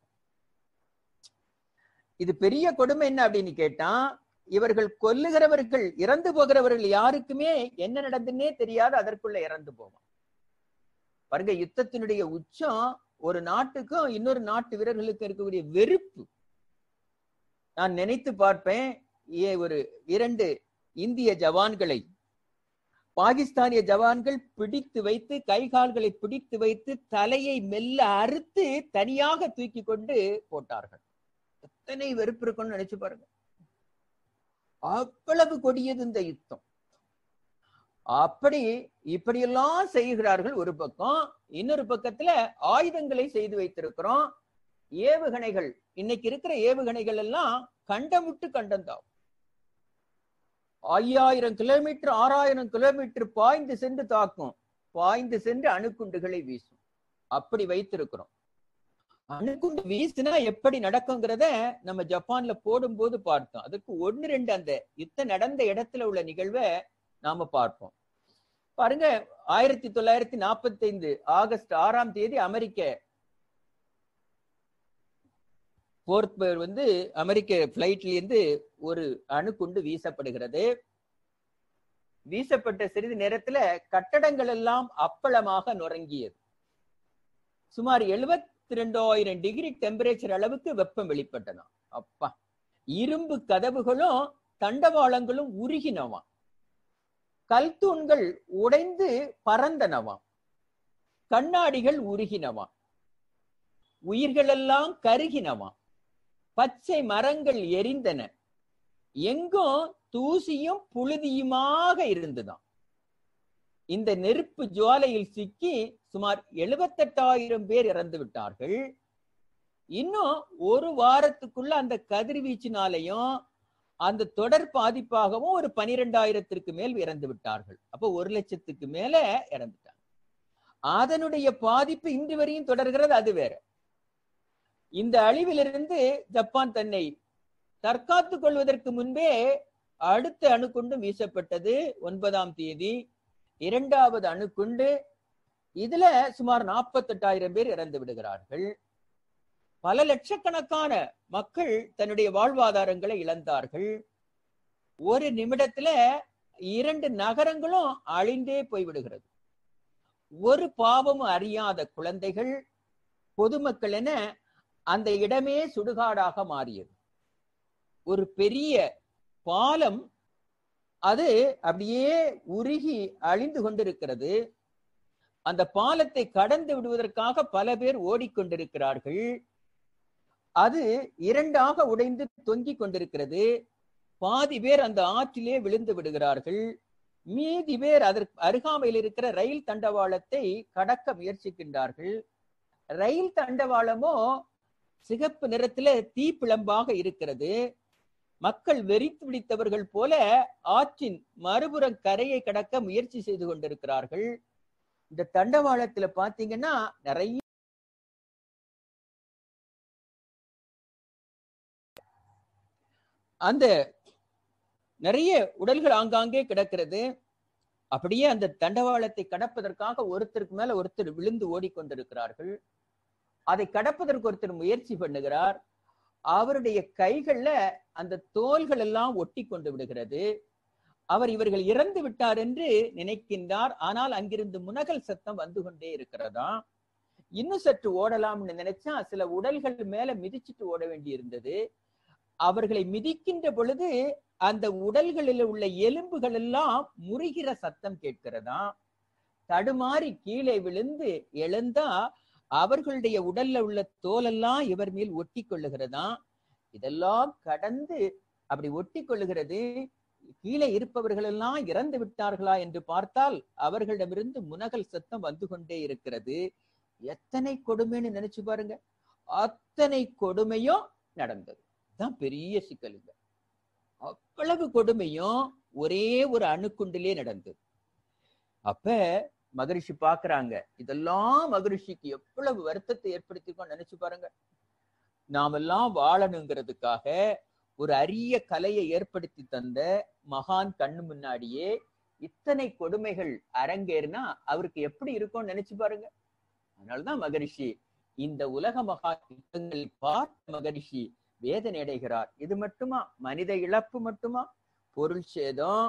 இது பெரிய கொடுமை என்ன அப்படின்னு கேட்டா இவர்கள் கொல்லுகிறவர்கள் இறந்து போகிறவர்கள் யாருக்குமே என்ன நடந்துன்னே தெரியாது அதற்குள்ள இறந்து போவோம் பாருங்க யுத்தத்தினுடைய உச்சம் ஒரு நாட்டுக்கும் இன்னொரு நாட்டு வீரர்களுக்கு இருக்கக்கூடிய வெறுப்பு நான் நினைத்து பார்ப்பேன் ஏ ஒரு இரண்டு இந்திய ஜவான்களை பாகிஸ்தானிய ஜவான்கள் பிடித்து வைத்து கை கால்களை பிடித்து வைத்து தலையை மெல்ல அறுத்து தனியாக தூக்கி கொண்டு போட்டார்கள் எத்தனை வெறுப்பு இருக்கும்னு நினைச்சு பாருங்க அவ்வளவு கொடியது இந்த யுத்தம் அப்படி இப்படியெல்லாம் செய்கிறார்கள் ஒரு பக்கம் இன்னொரு பக்கத்துல ஆயுதங்களை செய்து வைத்திருக்கிறோம் ஏவுகணைகள் இன்னைக்கு இருக்கிற ஏவுகணைகள் எல்லாம் கண்டமுட்டு கண்டந்தாம் ஐயாயிரம் கிலோமீட்டர் ஆறாயிரம் கிலோமீட்டர் பாய்ந்து சென்று தாக்கும் பாய்ந்து சென்று அணுக்குண்டுகளை வீசும் அப்படி வைத்திருக்கிறோம் அணுகுண்டு வீசினா எப்படி நடக்குங்கிறத நம்ம ஜப்பான்ல போடும்போது பார்த்தோம் அதுக்கு ஒன்னு ரெண்டு அந்த யுத்தம் நடந்த இடத்துல உள்ள நிகழ்வை நாம பார்ப்போம் பாருங்க ஆயிரத்தி தொள்ளாயிரத்தி நாற்பத்தி ஐந்து ஆகஸ்ட் ஆறாம் தேதி அமெரிக்க போர்த் வந்து அமெரிக்க பிளைட்ல இருந்து ஒரு அணுகுண்டு வீசப்படுகிறது வீசப்பட்ட சிறிது நேரத்துல கட்டடங்கள் எல்லாம் அப்பளமாக நுறங்கியது சுமார் எழுபத்தி ரெண்டாயிரம் டிகிரி டெம்பரேச்சர் அளவுக்கு வெப்பம் வெளிப்பட்டதாம் அப்பா இரும்பு கதவுகளும் தண்டவாளங்களும் உருகினவாம் கல்தூண்கள் உடைந்து பறந்தனவாம் கண்ணாடிகள் உருகினவாம் உயிர்களெல்லாம் கருகினவாம் பச்சை மரங்கள் எரிந்தன எங்கும் தூசியும் புழுதியுமாக இருந்துதான் இந்த நெருப்பு ஜுவாலையில் சிக்கி சுமார் எழுபத்தெட்டாயிரம் பேர் இறந்து விட்டார்கள் இன்னும் ஒரு வாரத்துக்குள்ள அந்த கதிர்வீச்சினாலையும் அந்த தொடர் பாதிப்பாகவும் ஒரு பனிரெண்டாயிரத்திற்கு மேல் இறந்து விட்டார்கள் அப்போ ஒரு லட்சத்துக்கு மேல இறந்துட்டாங்க அதனுடைய பாதிப்பு இன்று வரையும் தொடர்கிறது அது வேற இந்த அழிவிலிருந்து ஜப்பான் தன்னை தற்காத்துக் கொள்வதற்கு முன்பே அடுத்த அணுக்குண்டு வீசப்பட்டது ஒன்பதாம் தேதி இரண்டாவது அணுக்குண்டு இதுல சுமார் நாற்பத்தெட்டாயிரம் பேர் இறந்து விடுகிறார்கள் பல லட்சக்கணக்கான மக்கள் தன்னுடைய வாழ்வாதாரங்களை இழந்தார்கள் ஒரு நிமிடத்துல இரண்டு நகரங்களும் அழிந்தே போய்விடுகிறது ஒரு பாவமும் அறியாத குழந்தைகள் பொதுமக்கள் என அந்த இடமே சுடுகாடாக மாறியது ஒரு பெரிய பாலம் அது அப்படியே உருகி அழிந்து கொண்டிருக்கிறது அந்த பாலத்தை கடந்து விடுவதற்காக பல பேர் ஓடிக்கொண்டிருக்கிறார்கள் அது இரண்டாக உடைந்து தொங்கிக் கொண்டிருக்கிறது பாதி பேர் அந்த ஆற்றிலே விழுந்து விடுகிறார்கள் மீதி பேர் அதற்கு அருகாமையில் இருக்கிற ரயில் தண்டவாளத்தை கடக்க முயற்சிக்கின்றார்கள் ரயில் தண்டவாளமோ சிகப்பு நிறத்துல தீப்பிழம்பாக இருக்கிறது மக்கள் வெறித்து பிடித்தவர்கள் போல ஆற்றின் மறுபுறம் கரையை கடக்க முயற்சி செய்து கொண்டிருக்கிறார்கள் இந்த தண்டவாளத்துல பாத்தீங்கன்னா நிறைய அந்த நிறைய உடல்கள் ஆங்காங்கே கிடக்கிறது அப்படியே அந்த தண்டவாளத்தை கடப்பதற்காக ஒருத்தருக்கு மேல ஒருத்தர் விழுந்து ஓடிக்கொண்டிருக்கிறார்கள் அதை கடப்பதற்கு ஒருத்தர் முயற்சி பண்ணுகிறார் அவருடைய கைகள்ல அந்த தோள்கள் எல்லாம் ஒட்டி கொண்டு விடுகிறது அவர் இவர்கள் இறந்து விட்டார் என்று நினைக்கின்றார் ஆனால் அங்கிருந்து முனகல் சத்தம் வந்து கொண்டே இருக்கிறதா இன்னும் சற்று ஓடலாம்னு நினைச்சா சில உடல்கள் மேல மிதிச்சிட்டு ஓட வேண்டி இருந்தது அவர்களை மிதிக்கின்ற பொழுது அந்த உடல்களில் உள்ள எலும்புகள் எல்லாம் முறிகிற சத்தம் கேட்கிறதா தடுமாறி கீழே விழுந்து எழுந்தா அவர்களுடைய உடல்ல உள்ள தோலெல்லாம் இவர் மேல் ஒட்டி கொள்ளுகிறதா இதெல்லாம் கடந்து அப்படி ஒட்டி கொள்ளுகிறது கீழே இருப்பவர்கள் எல்லாம் இறந்து விட்டார்களா என்று பார்த்தால் அவர்களிடமிருந்து முனகல் சத்தம் வந்து கொண்டே இருக்கிறது எத்தனை கொடுமைன்னு நினைச்சு பாருங்க அத்தனை கொடுமையும் நடந்தது தான் பெரிய சிக்கலுங்க அவ்வளவு கொடுமையும் ஒரே ஒரு அணுக்குண்டிலே நடந்தது அப்ப மகரிஷி பாக்குறாங்க இதெல்லாம் மகரிஷிக்கு எவ்வளவு வருத்தத்தை ஏற்படுத்திருக்கோம் நினைச்சு பாருங்க நாமெல்லாம் வாழணுங்கிறதுக்காக ஒரு அரிய கலையை ஏற்படுத்தி தந்த மகான் கண்ணு முன்னாடியே இத்தனை கொடுமைகள் அரங்கேறினா அவருக்கு எப்படி இருக்கும்னு நினைச்சு பாருங்க அதனாலதான் மகரிஷி இந்த உலக மகா யுத்தங்களை பார்த்த மகரிஷி வேதனை அடைகிறார் இது மட்டுமா மனித இழப்பு மட்டுமா பொருள் சேதம்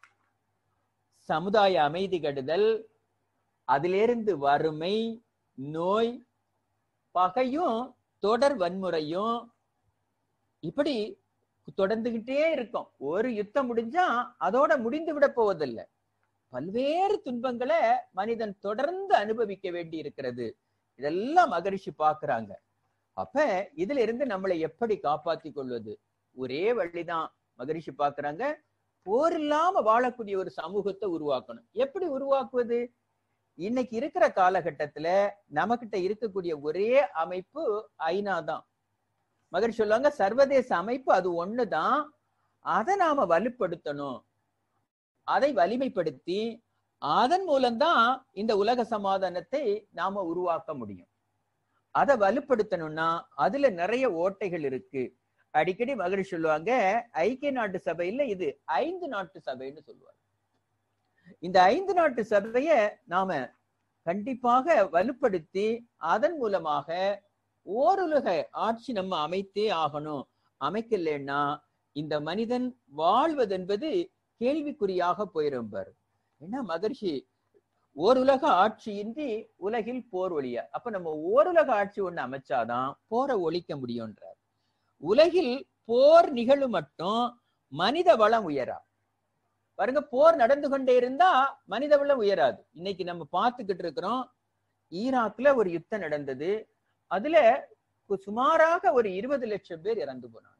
சமுதாய அமைதி கெடுதல் அதிலிருந்து வறுமை நோய் பகையும் தொடர் வன்முறையும் இப்படி தொடர்ந்துகிட்டே இருக்கும் ஒரு யுத்தம் முடிஞ்சா அதோட முடிந்து விட போவதில்லை பல்வேறு துன்பங்களை மனிதன் தொடர்ந்து அனுபவிக்க வேண்டி இருக்கிறது இதெல்லாம் மகரிஷி பாக்குறாங்க அப்ப இதுல இருந்து நம்மளை எப்படி காப்பாத்தி கொள்வது ஒரே வழிதான் மகரிஷி பாக்குறாங்க போர் இல்லாம வாழக்கூடிய ஒரு சமூகத்தை உருவாக்கணும் எப்படி உருவாக்குவது இன்னைக்கு இருக்கிற காலகட்டத்துல நமக்கிட்ட இருக்கக்கூடிய ஒரே அமைப்பு ஐநா தான் மகரிஷி சொல்லுவாங்க சர்வதேச அமைப்பு அது ஒண்ணுதான் அதை நாம வலுப்படுத்தணும் அதை வலிமைப்படுத்தி அதன் மூலம்தான் இந்த உலக சமாதானத்தை நாம உருவாக்க முடியும் அதை வலுப்படுத்தணும்னா அதுல நிறைய ஓட்டைகள் இருக்கு அடிக்கடி மகரிஷி சொல்லுவாங்க ஐக்கிய நாட்டு சபையில இது ஐந்து நாட்டு சபைன்னு சொல்லுவாங்க இந்த ஐந்து நாட்டு சபைய நாம கண்டிப்பாக வலுப்படுத்தி அதன் மூலமாக ஓருலக ஆட்சி நம்ம அமைத்தே ஆகணும் அமைக்கலன்னா இந்த மனிதன் வாழ்வதென்பது கேள்விக்குறியாக போயிரும் பாரு ஏன்னா மகர்ஷி ஓருலக ஆட்சியின்றி உலகில் போர் ஒழிய அப்ப நம்ம ஓருலக ஆட்சி ஒண்ணு அமைச்சாதான் போரை ஒழிக்க முடியும்ன்றார் உலகில் போர் நிகழும் மட்டும் மனித வளம் உயரா பாருங்க போர் நடந்து கொண்டே இருந்தா மனித வளம் உயராது இன்னைக்கு நம்ம பார்த்துக்கிட்டு இருக்கிறோம் ஈராக்ல ஒரு யுத்தம் நடந்தது அதுல சுமாராக ஒரு இருபது லட்சம் பேர் இறந்து போனாங்க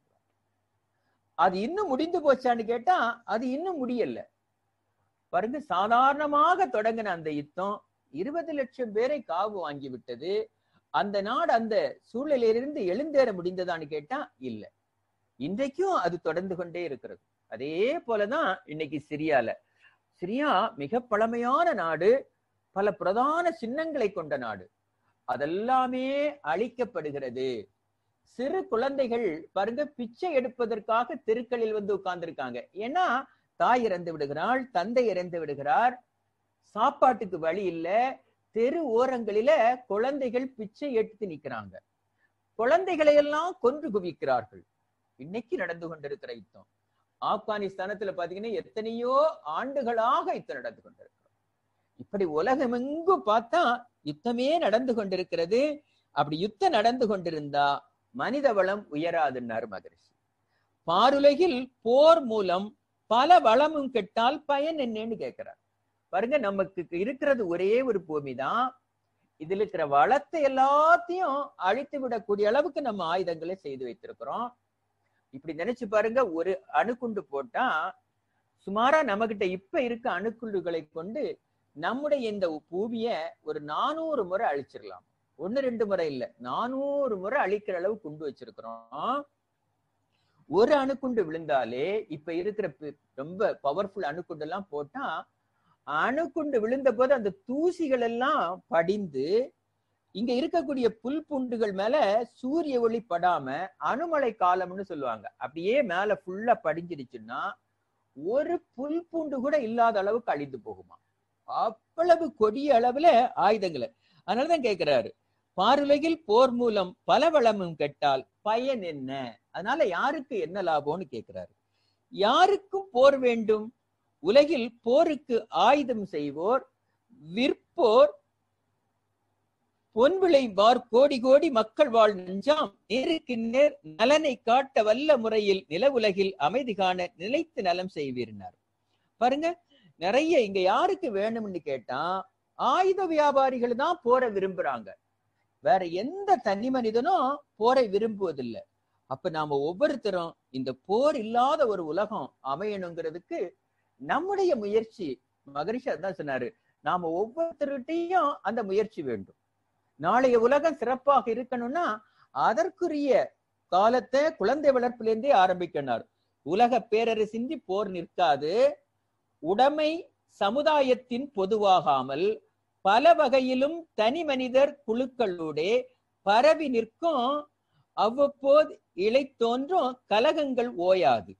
அது இன்னும் முடிந்து போச்சான்னு கேட்டா அது இன்னும் முடியல பாருங்க சாதாரணமாக தொடங்கின அந்த யுத்தம் இருபது லட்சம் பேரை காவு வாங்கி விட்டது அந்த நாடு அந்த சூழ்நிலையிலிருந்து எழுந்தேற முடிந்ததான்னு கேட்டா இல்ல இன்றைக்கும் அது தொடர்ந்து கொண்டே இருக்கிறது அதே போலதான் இன்னைக்கு சிரியால சிரியா மிக பழமையான நாடு பல பிரதான சின்னங்களை கொண்ட நாடு அதெல்லாமே அழிக்கப்படுகிறது சிறு குழந்தைகள் பாருங்க பிச்சை எடுப்பதற்காக தெருக்களில் வந்து உட்கார்ந்துருக்காங்க ஏன்னா தாய் இறந்து விடுகிறாள் தந்தை இறந்து விடுகிறார் சாப்பாட்டுக்கு வழி இல்ல தெரு ஓரங்களில குழந்தைகள் பிச்சை எடுத்து நிக்கிறாங்க குழந்தைகளை எல்லாம் கொன்று குவிக்கிறார்கள் இன்னைக்கு நடந்து கொண்டிருக்கிற யுத்தம் ஆப்கானிஸ்தானத்துல பாத்தீங்கன்னா எத்தனையோ ஆண்டுகளாக யுத்தம் நடந்து கொண்டிருக்கிறோம் இப்படி உலகமெங்கும் பார்த்தா யுத்தமே நடந்து கொண்டிருக்கிறது அப்படி யுத்தம் நடந்து கொண்டிருந்தா மனித வளம் உயராதுன்னார் மகரிஷி பாருலகில் போர் மூலம் பல வளமும் கெட்டால் பயன் என்னன்னு கேட்கிறார் பாருங்க நமக்கு இருக்கிறது ஒரே ஒரு பூமி தான் இதுல இருக்கிற வளத்தை எல்லாத்தையும் அழித்து விடக்கூடிய அளவுக்கு நம்ம ஆயுதங்களை செய்து வைத்திருக்கிறோம் இப்படி நினைச்சு பாருங்க ஒரு அணுகுண்டு போட்டா சுமாரா நம்ம கிட்ட இப்ப இருக்க அணுக்குண்டுகளை கொண்டு நம்முடைய இந்த பூமிய ஒரு நானூறு முறை அழிச்சிடலாம் ஒன்னு ரெண்டு முறை இல்ல நானூறு முறை அழிக்கிற அளவு குண்டு வச்சிருக்கிறோம் ஒரு அணுக்குண்டு விழுந்தாலே இப்ப இருக்கிற ரொம்ப பவர்ஃபுல் அணுக்குண்டு எல்லாம் போட்டா அணுக்குண்டு விழுந்த போது அந்த தூசிகள் எல்லாம் படிந்து இங்க இருக்கக்கூடிய புல் பூண்டுகள் மேல சூரிய ஒளி படாம அணுமலை காலம்னு சொல்லுவாங்க அப்படியே மேல ஃபுல்லா படிஞ்சிருச்சுன்னா ஒரு புல் பூண்டு கூட இல்லாத அளவுக்கு அழிந்து போகுமா அவ்வளவு கொடிய அளவுல ஆயுதங்களை அதனாலதான் கேட்கிறாரு பாருலகில் போர் மூலம் பல வளமும் கெட்டால் பயன் என்ன அதனால யாருக்கு என்ன லாபம்னு கேட்கிறாரு யாருக்கும் போர் வேண்டும் உலகில் போருக்கு ஆயுதம் செய்வோர் விற்போர் பொன் விளைவார் கோடி கோடி மக்கள் வாழ் நெஞ்சாம் நேருக்கு நேர் நலனை காட்ட வல்ல முறையில் நில உலகில் அமைதி காண நிலைத்து நலம் செய்வீர்னார் பாருங்க நிறைய இங்க யாருக்கு வேணும்னு கேட்டா ஆயுத வியாபாரிகள் தான் போரை விரும்புறாங்க வேற எந்த தனி மனிதனும் போரை விரும்புவதில்லை அப்ப நாம ஒவ்வொருத்தரும் இந்த போர் இல்லாத ஒரு உலகம் அமையணுங்கிறதுக்கு நம்முடைய முயற்சி மகரிஷி அதான் சொன்னாரு நாம ஒவ்வொருத்தருகிட்டையும் அந்த முயற்சி வேண்டும் நாளைய உலகம் சிறப்பாக இருக்கணும்னா அதற்குரிய காலத்தை குழந்தை வளர்ப்பிலிருந்தே ஆரம்பிக்கணும் உலக பேரரசின்றி போர் நிற்காது உடைமை சமுதாயத்தின் பொதுவாகாமல் பல வகையிலும் தனி மனிதர் குழுக்களோடே பரவி நிற்கும் அவ்வப்போது இலை தோன்றும் கலகங்கள் ஓயாது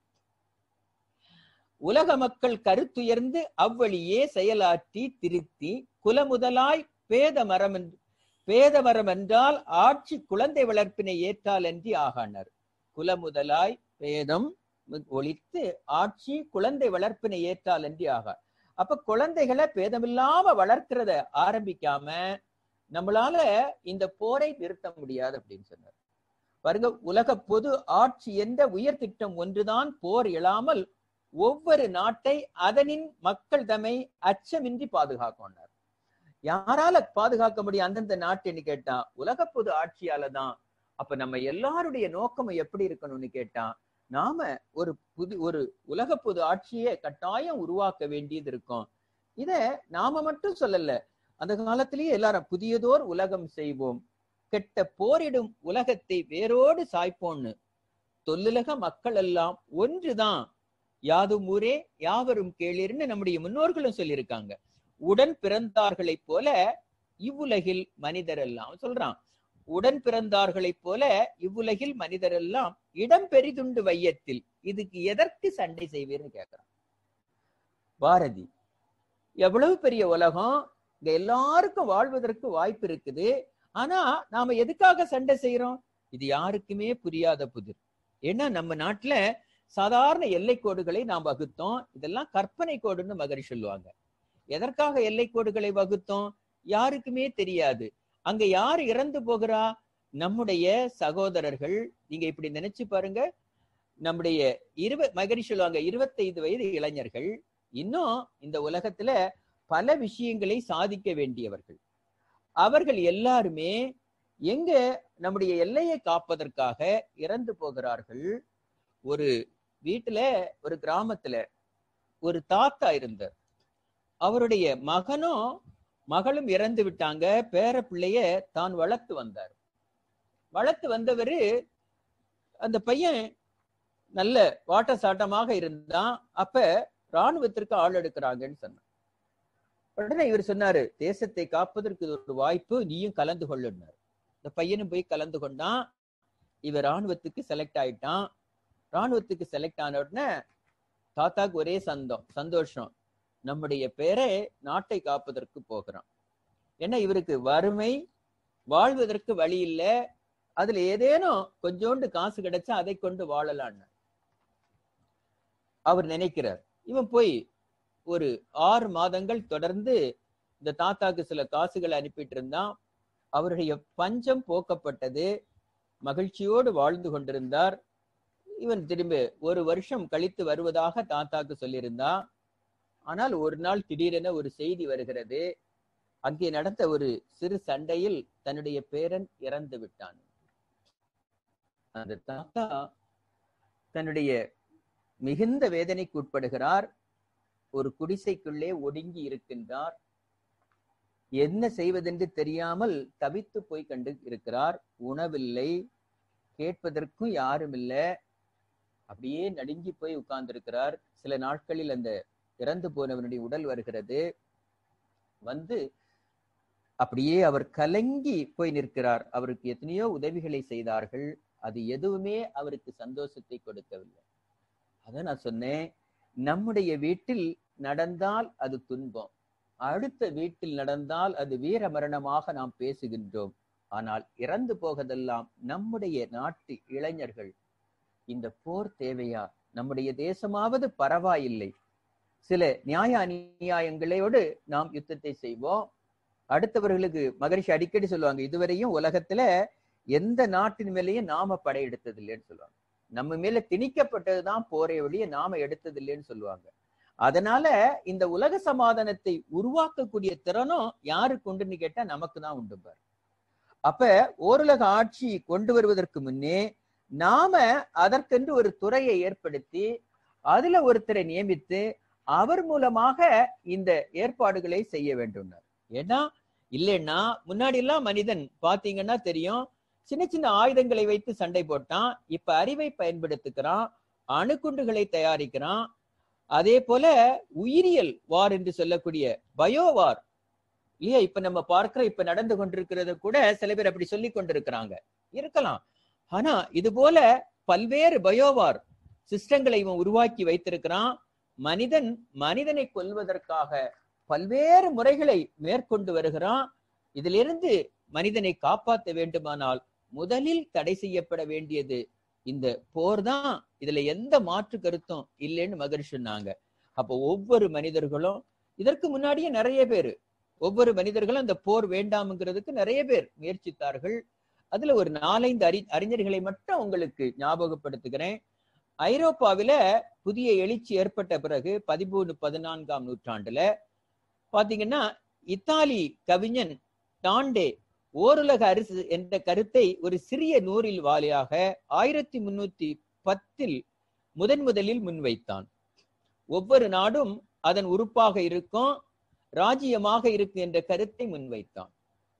உலக மக்கள் கருத்துயர்ந்து அவ்வழியே செயலாற்றி திருத்தி குலமுதலாய் பேத மரம் என்று பேத மரம் என்றால் ஆட்சி குழந்தை வளர்ப்பினை ஏற்றால் என்று ஆகானர் குலமுதலாய் பேதம் ஒழித்து ஆட்சி குழந்தை வளர்ப்பினை ஏற்றால் என்று ஆகா அப்ப குழந்தைகளை பேதமில்லாம வளர்க்கிறத ஆரம்பிக்காம நம்மளால இந்த போரை நிறுத்த முடியாது அப்படின்னு சொன்னார் பாருங்க உலக பொது ஆட்சி என்ற உயர் திட்டம் ஒன்றுதான் போர் இழாமல் ஒவ்வொரு நாட்டை அதனின் மக்கள் தம்மை அச்சமின்றி பாதுகாக்கொண்டார் யாரால பாதுகாக்க முடியும் அந்தந்த நாட்டுன்னு கேட்டா உலக பொது ஆட்சியால தான் அப்ப நம்ம எல்லாருடைய நோக்கமும் எப்படி இருக்கணும்னு கேட்டா நாம ஒரு புது ஒரு உலக பொது ஆட்சியை கட்டாயம் உருவாக்க வேண்டியது இருக்கும் இத நாம மட்டும் சொல்லல அந்த காலத்திலேயே எல்லாரும் புதியதோர் உலகம் செய்வோம் கெட்ட போரிடும் உலகத்தை வேரோடு சாய்ப்போன்னு தொல்லுலக மக்கள் எல்லாம் ஒன்றுதான் யாதும் ஊரே யாவரும் கேளிர்னு நம்முடைய முன்னோர்களும் சொல்லியிருக்காங்க உடன் பிறந்தார்களைப் போல இவ்வுலகில் மனிதர் எல்லாம் சொல்றான் உடன் பிறந்தார்களைப் போல இவ்வுலகில் மனிதர் எல்லாம் இடம் பெரிதுண்டு வையத்தில் இதுக்கு எதற்கு சண்டை செய்வீர்னு கேக்குறான் பாரதி எவ்வளவு பெரிய உலகம் இங்க எல்லாருக்கும் வாழ்வதற்கு வாய்ப்பு இருக்குது ஆனா நாம எதுக்காக சண்டை செய்யறோம் இது யாருக்குமே புரியாத புதிர் ஏன்னா நம்ம நாட்டுல சாதாரண எல்லை கோடுகளை நாம் வகுத்தோம் இதெல்லாம் கற்பனை கோடுன்னு மகரி சொல்லுவாங்க எதற்காக எல்லை கோடுகளை வகுத்தோம் யாருக்குமே தெரியாது அங்க யார் இறந்து போகிறா நம்முடைய சகோதரர்கள் நீங்க இப்படி நினைச்சு பாருங்க நம்முடைய இருவ மகரி சொல்லுவாங்க இருபத்தைந்து வயது இளைஞர்கள் இன்னும் இந்த உலகத்துல பல விஷயங்களை சாதிக்க வேண்டியவர்கள் அவர்கள் எல்லாருமே எங்க நம்முடைய எல்லையை காப்பதற்காக இறந்து போகிறார்கள் ஒரு வீட்டுல ஒரு கிராமத்துல ஒரு தாத்தா இருந்தார் அவருடைய மகனும் மகளும் இறந்து விட்டாங்க பேர பிள்ளைய தான் வளர்த்து வந்தார் வளர்த்து வந்தவரு அந்த பையன் நல்ல வாட்ட சாட்டமாக இருந்தான் அப்ப ராணுவத்திற்கு ஆள் எடுக்கிறாங்கன்னு சொன்னான் உடனே இவர் சொன்னாரு தேசத்தை காப்பதற்கு இது ஒரு வாய்ப்பு நீயும் கலந்து கொள்ளுனார் இந்த பையனும் போய் கலந்து கொண்டான் இவர் ராணுவத்துக்கு செலக்ட் ஆயிட்டான் ராணுவத்துக்கு செலக்ட் ஆன உடனே தாத்தாக்கு ஒரே சந்தம் சந்தோஷம் நம்முடைய பேரை நாட்டை காப்பதற்கு போகிறான் ஏன்னா இவருக்கு வறுமை வாழ்வதற்கு வழி இல்ல அதுல ஏதேனும் கொஞ்சோண்டு காசு கிடைச்சா அதை கொண்டு வாழலான்னு அவர் நினைக்கிறார் இவன் போய் ஒரு ஆறு மாதங்கள் தொடர்ந்து இந்த தாத்தாக்கு சில காசுகளை அனுப்பிட்டு இருந்தான் அவருடைய பஞ்சம் போக்கப்பட்டது மகிழ்ச்சியோடு வாழ்ந்து கொண்டிருந்தார் இவன் திரும்ப ஒரு வருஷம் கழித்து வருவதாக தாத்தாக்கு சொல்லியிருந்தான் ஆனால் ஒரு நாள் திடீரென ஒரு செய்தி வருகிறது அங்கே நடந்த ஒரு சிறு சண்டையில் தன்னுடைய பேரன் இறந்து விட்டான் அந்த தாத்தா தன்னுடைய மிகுந்த வேதனைக்கு உட்படுகிறார் ஒரு குடிசைக்குள்ளே ஒடுங்கி இருக்கின்றார் என்ன செய்வதென்று தெரியாமல் தவித்து போய் கண்டு இருக்கிறார் உணவில்லை கேட்பதற்கும் யாரும் இல்லை அப்படியே நடுங்கி போய் உட்கார்ந்திருக்கிறார் சில நாட்களில் அந்த இறந்து போனவனுடைய உடல் வருகிறது வந்து அப்படியே அவர் கலங்கி போய் நிற்கிறார் அவருக்கு எத்தனையோ உதவிகளை செய்தார்கள் அது எதுவுமே அவருக்கு சந்தோஷத்தை கொடுக்கவில்லை அத நான் சொன்னேன் நம்முடைய வீட்டில் நடந்தால் அது துன்பம் அடுத்த வீட்டில் நடந்தால் அது வீர மரணமாக நாம் பேசுகின்றோம் ஆனால் இறந்து போவதெல்லாம் நம்முடைய நாட்டு இளைஞர்கள் இந்த போர் தேவையா நம்முடைய தேசமாவது பரவாயில்லை சில நியாய அநியாயங்களோடு நாம் யுத்தத்தை செய்வோம் அடுத்தவர்களுக்கு மகரிஷி அடிக்கடி சொல்லுவாங்க இதுவரையும் உலகத்துல எந்த நாட்டின் மேலேயும் நாம படையெடுத்தது இல்லைன்னு சொல்லுவாங்க நம்ம மேல திணிக்கப்பட்டதுதான் போரை வழிய நாம எடுத்தது இல்லைன்னு சொல்லுவாங்க அதனால இந்த உலக சமாதானத்தை உருவாக்கக்கூடிய திறனும் யாருக்கு உண்டுன்னு கேட்டா நமக்கு தான் உண்டு பாரு அப்ப ஓருலக ஆட்சி கொண்டு வருவதற்கு முன்னே நாம அதற்கென்று ஒரு துறையை ஏற்படுத்தி அதுல ஒருத்தரை நியமித்து அவர் மூலமாக இந்த ஏற்பாடுகளை செய்ய வேண்டும் ஏன்னா இல்லைன்னா முன்னாடி எல்லாம் மனிதன் பாத்தீங்கன்னா தெரியும் சின்ன சின்ன ஆயுதங்களை வைத்து சண்டை போட்டான் இப்ப அறிவை பயன்படுத்துகிறான் அணுகுண்டுகளை தயாரிக்கிறான் அதே போல உயிரியல் வார் என்று சொல்லக்கூடிய பயோ வார் இல்லையா இப்ப நம்ம பார்க்கிற இப்ப நடந்து கொண்டிருக்கிறது கூட சில பேர் அப்படி சொல்லி கொண்டிருக்கிறாங்க இருக்கலாம் ஆனா இது போல பல்வேறு பயோவார் சிஸ்டங்களை இவன் உருவாக்கி வைத்திருக்கிறான் மனிதன் மனிதனை கொல்வதற்காக பல்வேறு முறைகளை மேற்கொண்டு வருகிறான் இதிலிருந்து மனிதனை காப்பாற்ற வேண்டுமானால் முதலில் தடை செய்யப்பட வேண்டியது இந்த போர் தான் இதுல எந்த மாற்று கருத்தும் இல்லைன்னு மகரிஷி சொன்னாங்க அப்போ ஒவ்வொரு மனிதர்களும் இதற்கு முன்னாடியே நிறைய பேர் ஒவ்வொரு மனிதர்களும் அந்த போர் வேண்டாம்ங்கிறதுக்கு நிறைய பேர் முயற்சித்தார்கள் அதுல ஒரு நாலைந்து அறி அறிஞர்களை மட்டும் உங்களுக்கு ஞாபகப்படுத்துகிறேன் ஐரோப்பாவில புதிய எழுச்சி ஏற்பட்ட பிறகு பதிமூணு பதினான்காம் நூற்றாண்டுல பாத்தீங்கன்னா இத்தாலி கவிஞன் டாண்டே ஓருலக அரசு என்ற கருத்தை ஒரு சிறிய நூறில் வாலியாக ஆயிரத்தி முன்னூத்தி பத்தில் முதன் முதலில் முன்வைத்தான் ஒவ்வொரு நாடும் அதன் உறுப்பாக இருக்கும் ராஜ்யமாக இருக்கும் என்ற கருத்தை முன்வைத்தான்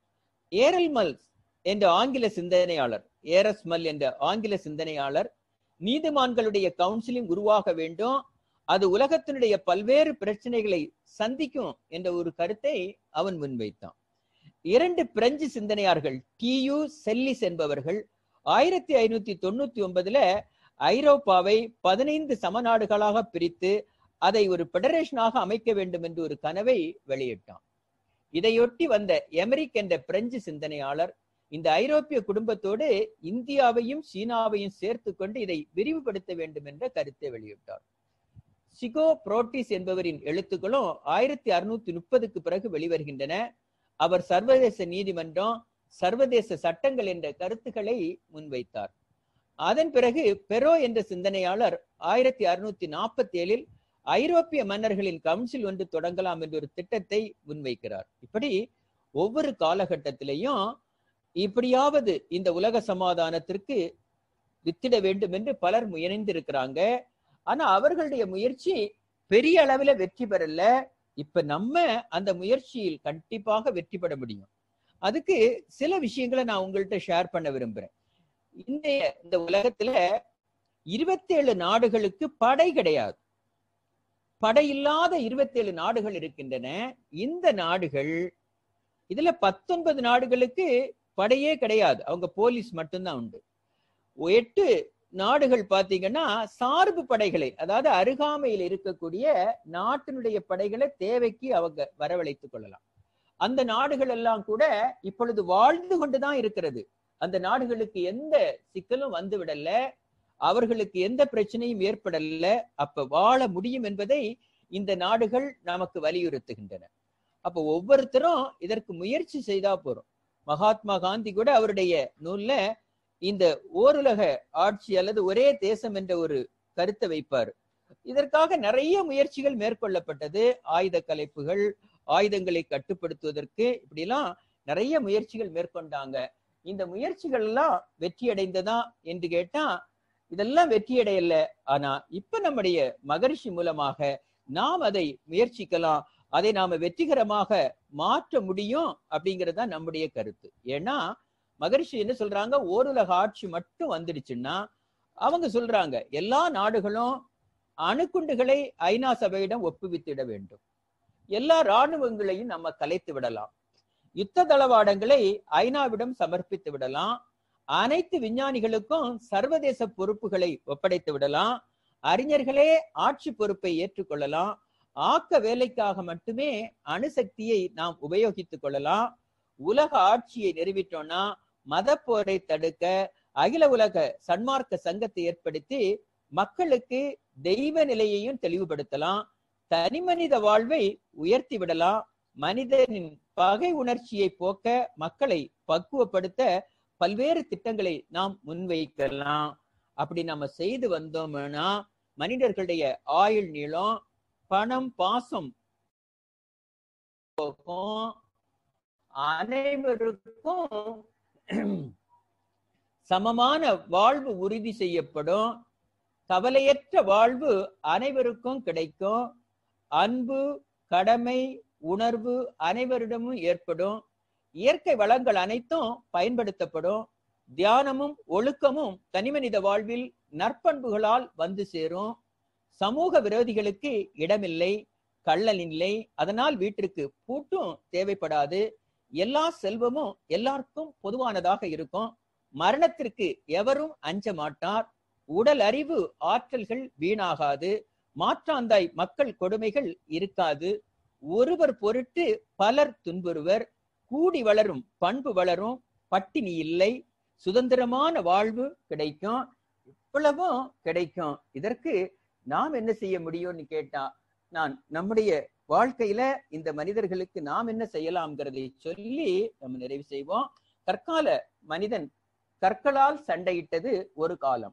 ஏரல்மல் என்ற ஆங்கில சிந்தனையாளர் ஏரஸ்மல் என்ற ஆங்கில சிந்தனையாளர் நீதிமான்களுடைய கவுன்சிலிங் உருவாக வேண்டும் அது உலகத்தினுடைய பல்வேறு பிரச்சனைகளை சந்திக்கும் என்ற ஒரு கருத்தை அவன் முன்வைத்தான் இரண்டு பிரெஞ்சு சிந்தனையார்கள் டியு செல்லிஸ் என்பவர்கள் ஆயிரத்தி ஐநூத்தி தொண்ணூத்தி ஒன்பதுல ஐரோப்பாவை பதினைந்து சமநாடுகளாக பிரித்து அதை ஒரு பெடரேஷனாக அமைக்க வேண்டும் என்று ஒரு கனவை வெளியிட்டான் இதையொட்டி வந்த எமரிக் என்ற பிரெஞ்சு சிந்தனையாளர் இந்த ஐரோப்பிய குடும்பத்தோடு இந்தியாவையும் சீனாவையும் சேர்த்து கொண்டு இதை விரிவுபடுத்த வேண்டும் என்ற கருத்தை வெளியிட்டார் சிகோ புரோட்டிஸ் என்பவரின் எழுத்துக்களும் ஆயிரத்தி அறுநூத்தி முப்பதுக்கு பிறகு வெளிவருகின்றன அவர் சர்வதேச நீதிமன்றம் சர்வதேச சட்டங்கள் என்ற கருத்துக்களை முன்வைத்தார் அதன் பிறகு பெரோ என்ற சிந்தனையாளர் ஆயிரத்தி அறுநூத்தி நாற்பத்தி ஏழில் ஐரோப்பிய மன்னர்களின் கவுன்சில் ஒன்று தொடங்கலாம் என்ற ஒரு திட்டத்தை முன்வைக்கிறார் இப்படி ஒவ்வொரு காலகட்டத்திலையும் இப்படியாவது இந்த உலக சமாதானத்திற்கு வித்திட வேண்டும் என்று பலர் முயன்றிருக்கிறாங்க ஆனா அவர்களுடைய முயற்சி பெரிய அளவுல வெற்றி பெறல இப்ப நம்ம அந்த முயற்சியில் கண்டிப்பாக வெற்றி பெற முடியும் அதுக்கு சில விஷயங்களை நான் உங்கள்கிட்ட ஷேர் பண்ண விரும்புறேன் இன்றைய இந்த உலகத்துல இருபத்தி ஏழு நாடுகளுக்கு படை கிடையாது படை இல்லாத இருபத்தி ஏழு நாடுகள் இருக்கின்றன இந்த நாடுகள் இதுல பத்தொன்பது நாடுகளுக்கு படையே கிடையாது அவங்க போலீஸ் மட்டும்தான் உண்டு எட்டு நாடுகள் பாத்தீங்கன்னா சார்பு படைகளை அதாவது அருகாமையில் இருக்கக்கூடிய நாட்டினுடைய படைகளை தேவைக்கு அவங்க வரவழைத்துக் கொள்ளலாம் அந்த நாடுகள் எல்லாம் கூட இப்பொழுது வாழ்ந்து கொண்டுதான் இருக்கிறது அந்த நாடுகளுக்கு எந்த சிக்கலும் வந்து விடல அவர்களுக்கு எந்த பிரச்சனையும் ஏற்படல அப்ப வாழ முடியும் என்பதை இந்த நாடுகள் நமக்கு வலியுறுத்துகின்றன அப்ப ஒவ்வொருத்தரும் இதற்கு முயற்சி செய்தா போறோம் மகாத்மா காந்தி கூட அவருடைய நூல்ல இந்த ஓருலக ஆட்சி அல்லது ஒரே தேசம் என்ற ஒரு கருத்தை வைப்பார் இதற்காக நிறைய முயற்சிகள் மேற்கொள்ளப்பட்டது ஆயுத கலைப்புகள் ஆயுதங்களை கட்டுப்படுத்துவதற்கு இப்படிலாம் நிறைய முயற்சிகள் மேற்கொண்டாங்க இந்த முயற்சிகள் எல்லாம் வெற்றி அடைந்ததா என்று கேட்டா இதெல்லாம் வெற்றி அடையல ஆனா இப்ப நம்முடைய மகரிஷி மூலமாக நாம் அதை முயற்சிக்கலாம் அதை நாம வெற்றிகரமாக மாற்ற முடியும் அப்படிங்கறது தான் நம்முடைய கருத்து ஏன்னா மகரிஷி என்ன சொல்றாங்க ஓருலக ஆட்சி மட்டும் வந்துடுச்சுன்னா அவங்க சொல்றாங்க எல்லா நாடுகளும் அணுகுண்டுகளை ஐநா சபையிடம் ஒப்புவித்திட வேண்டும் எல்லா இராணுவங்களையும் நம்ம கலைத்து விடலாம் யுத்த தளவாடங்களை ஐநாவிடம் சமர்ப்பித்து விடலாம் அனைத்து விஞ்ஞானிகளுக்கும் சர்வதேச பொறுப்புகளை ஒப்படைத்து விடலாம் அறிஞர்களே ஆட்சி பொறுப்பை ஏற்றுக்கொள்ளலாம் ஆக்க வேலைக்காக மட்டுமே அணுசக்தியை நாம் உபயோகித்துக் கொள்ளலாம் உலக ஆட்சியை நிறுவிட்டோம்னா மத போரை தடுக்க அகில உலக சன்மார்க்க சங்கத்தை ஏற்படுத்தி மக்களுக்கு தெய்வ நிலையையும் தெளிவுபடுத்தலாம் தனிமனித வாழ்வை உயர்த்தி விடலாம் மனிதனின் பகை உணர்ச்சியை போக்க மக்களை பக்குவப்படுத்த பல்வேறு திட்டங்களை நாம் முன்வைக்கலாம் அப்படி நம்ம செய்து வந்தோம்னா மனிதர்களுடைய ஆயுள் நீளம் பணம் பாசம் போகும் அனைவருக்கும் சமமான வாழ்வு உறுதி செய்யப்படும் கவலையற்ற வாழ்வு அனைவருக்கும் கிடைக்கும் அன்பு கடமை உணர்வு அனைவரிடமும் ஏற்படும் இயற்கை வளங்கள் அனைத்தும் பயன்படுத்தப்படும் தியானமும் ஒழுக்கமும் தனிமனித வாழ்வில் நற்பண்புகளால் வந்து சேரும் சமூக விரோதிகளுக்கு இடமில்லை கள்ளல் இல்லை அதனால் வீட்டிற்கு பூட்டும் தேவைப்படாது எல்லா செல்வமும் எல்லாருக்கும் பொதுவானதாக இருக்கும் மரணத்திற்கு எவரும் அஞ்ச மாட்டார் உடல் அறிவு ஆற்றல்கள் வீணாகாது மாற்றாந்தாய் மக்கள் கொடுமைகள் இருக்காது ஒருவர் பொருட்டு பலர் துன்புறுவர் கூடி வளரும் பண்பு வளரும் பட்டினி இல்லை சுதந்திரமான வாழ்வு கிடைக்கும் இவ்வளவும் கிடைக்கும் இதற்கு நாம் என்ன செய்ய முடியும்னு கேட்டா நான் நம்முடைய வாழ்க்கையில இந்த மனிதர்களுக்கு நாம் என்ன செய்யலாம்ங்கிறதை சொல்லி நம்ம நிறைவு செய்வோம் தற்கால மனிதன் கற்களால் சண்டையிட்டது ஒரு காலம்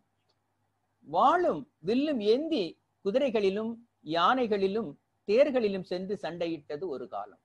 வாளும் வில்லும் ஏந்தி குதிரைகளிலும் யானைகளிலும் தேர்களிலும் சென்று சண்டையிட்டது ஒரு காலம்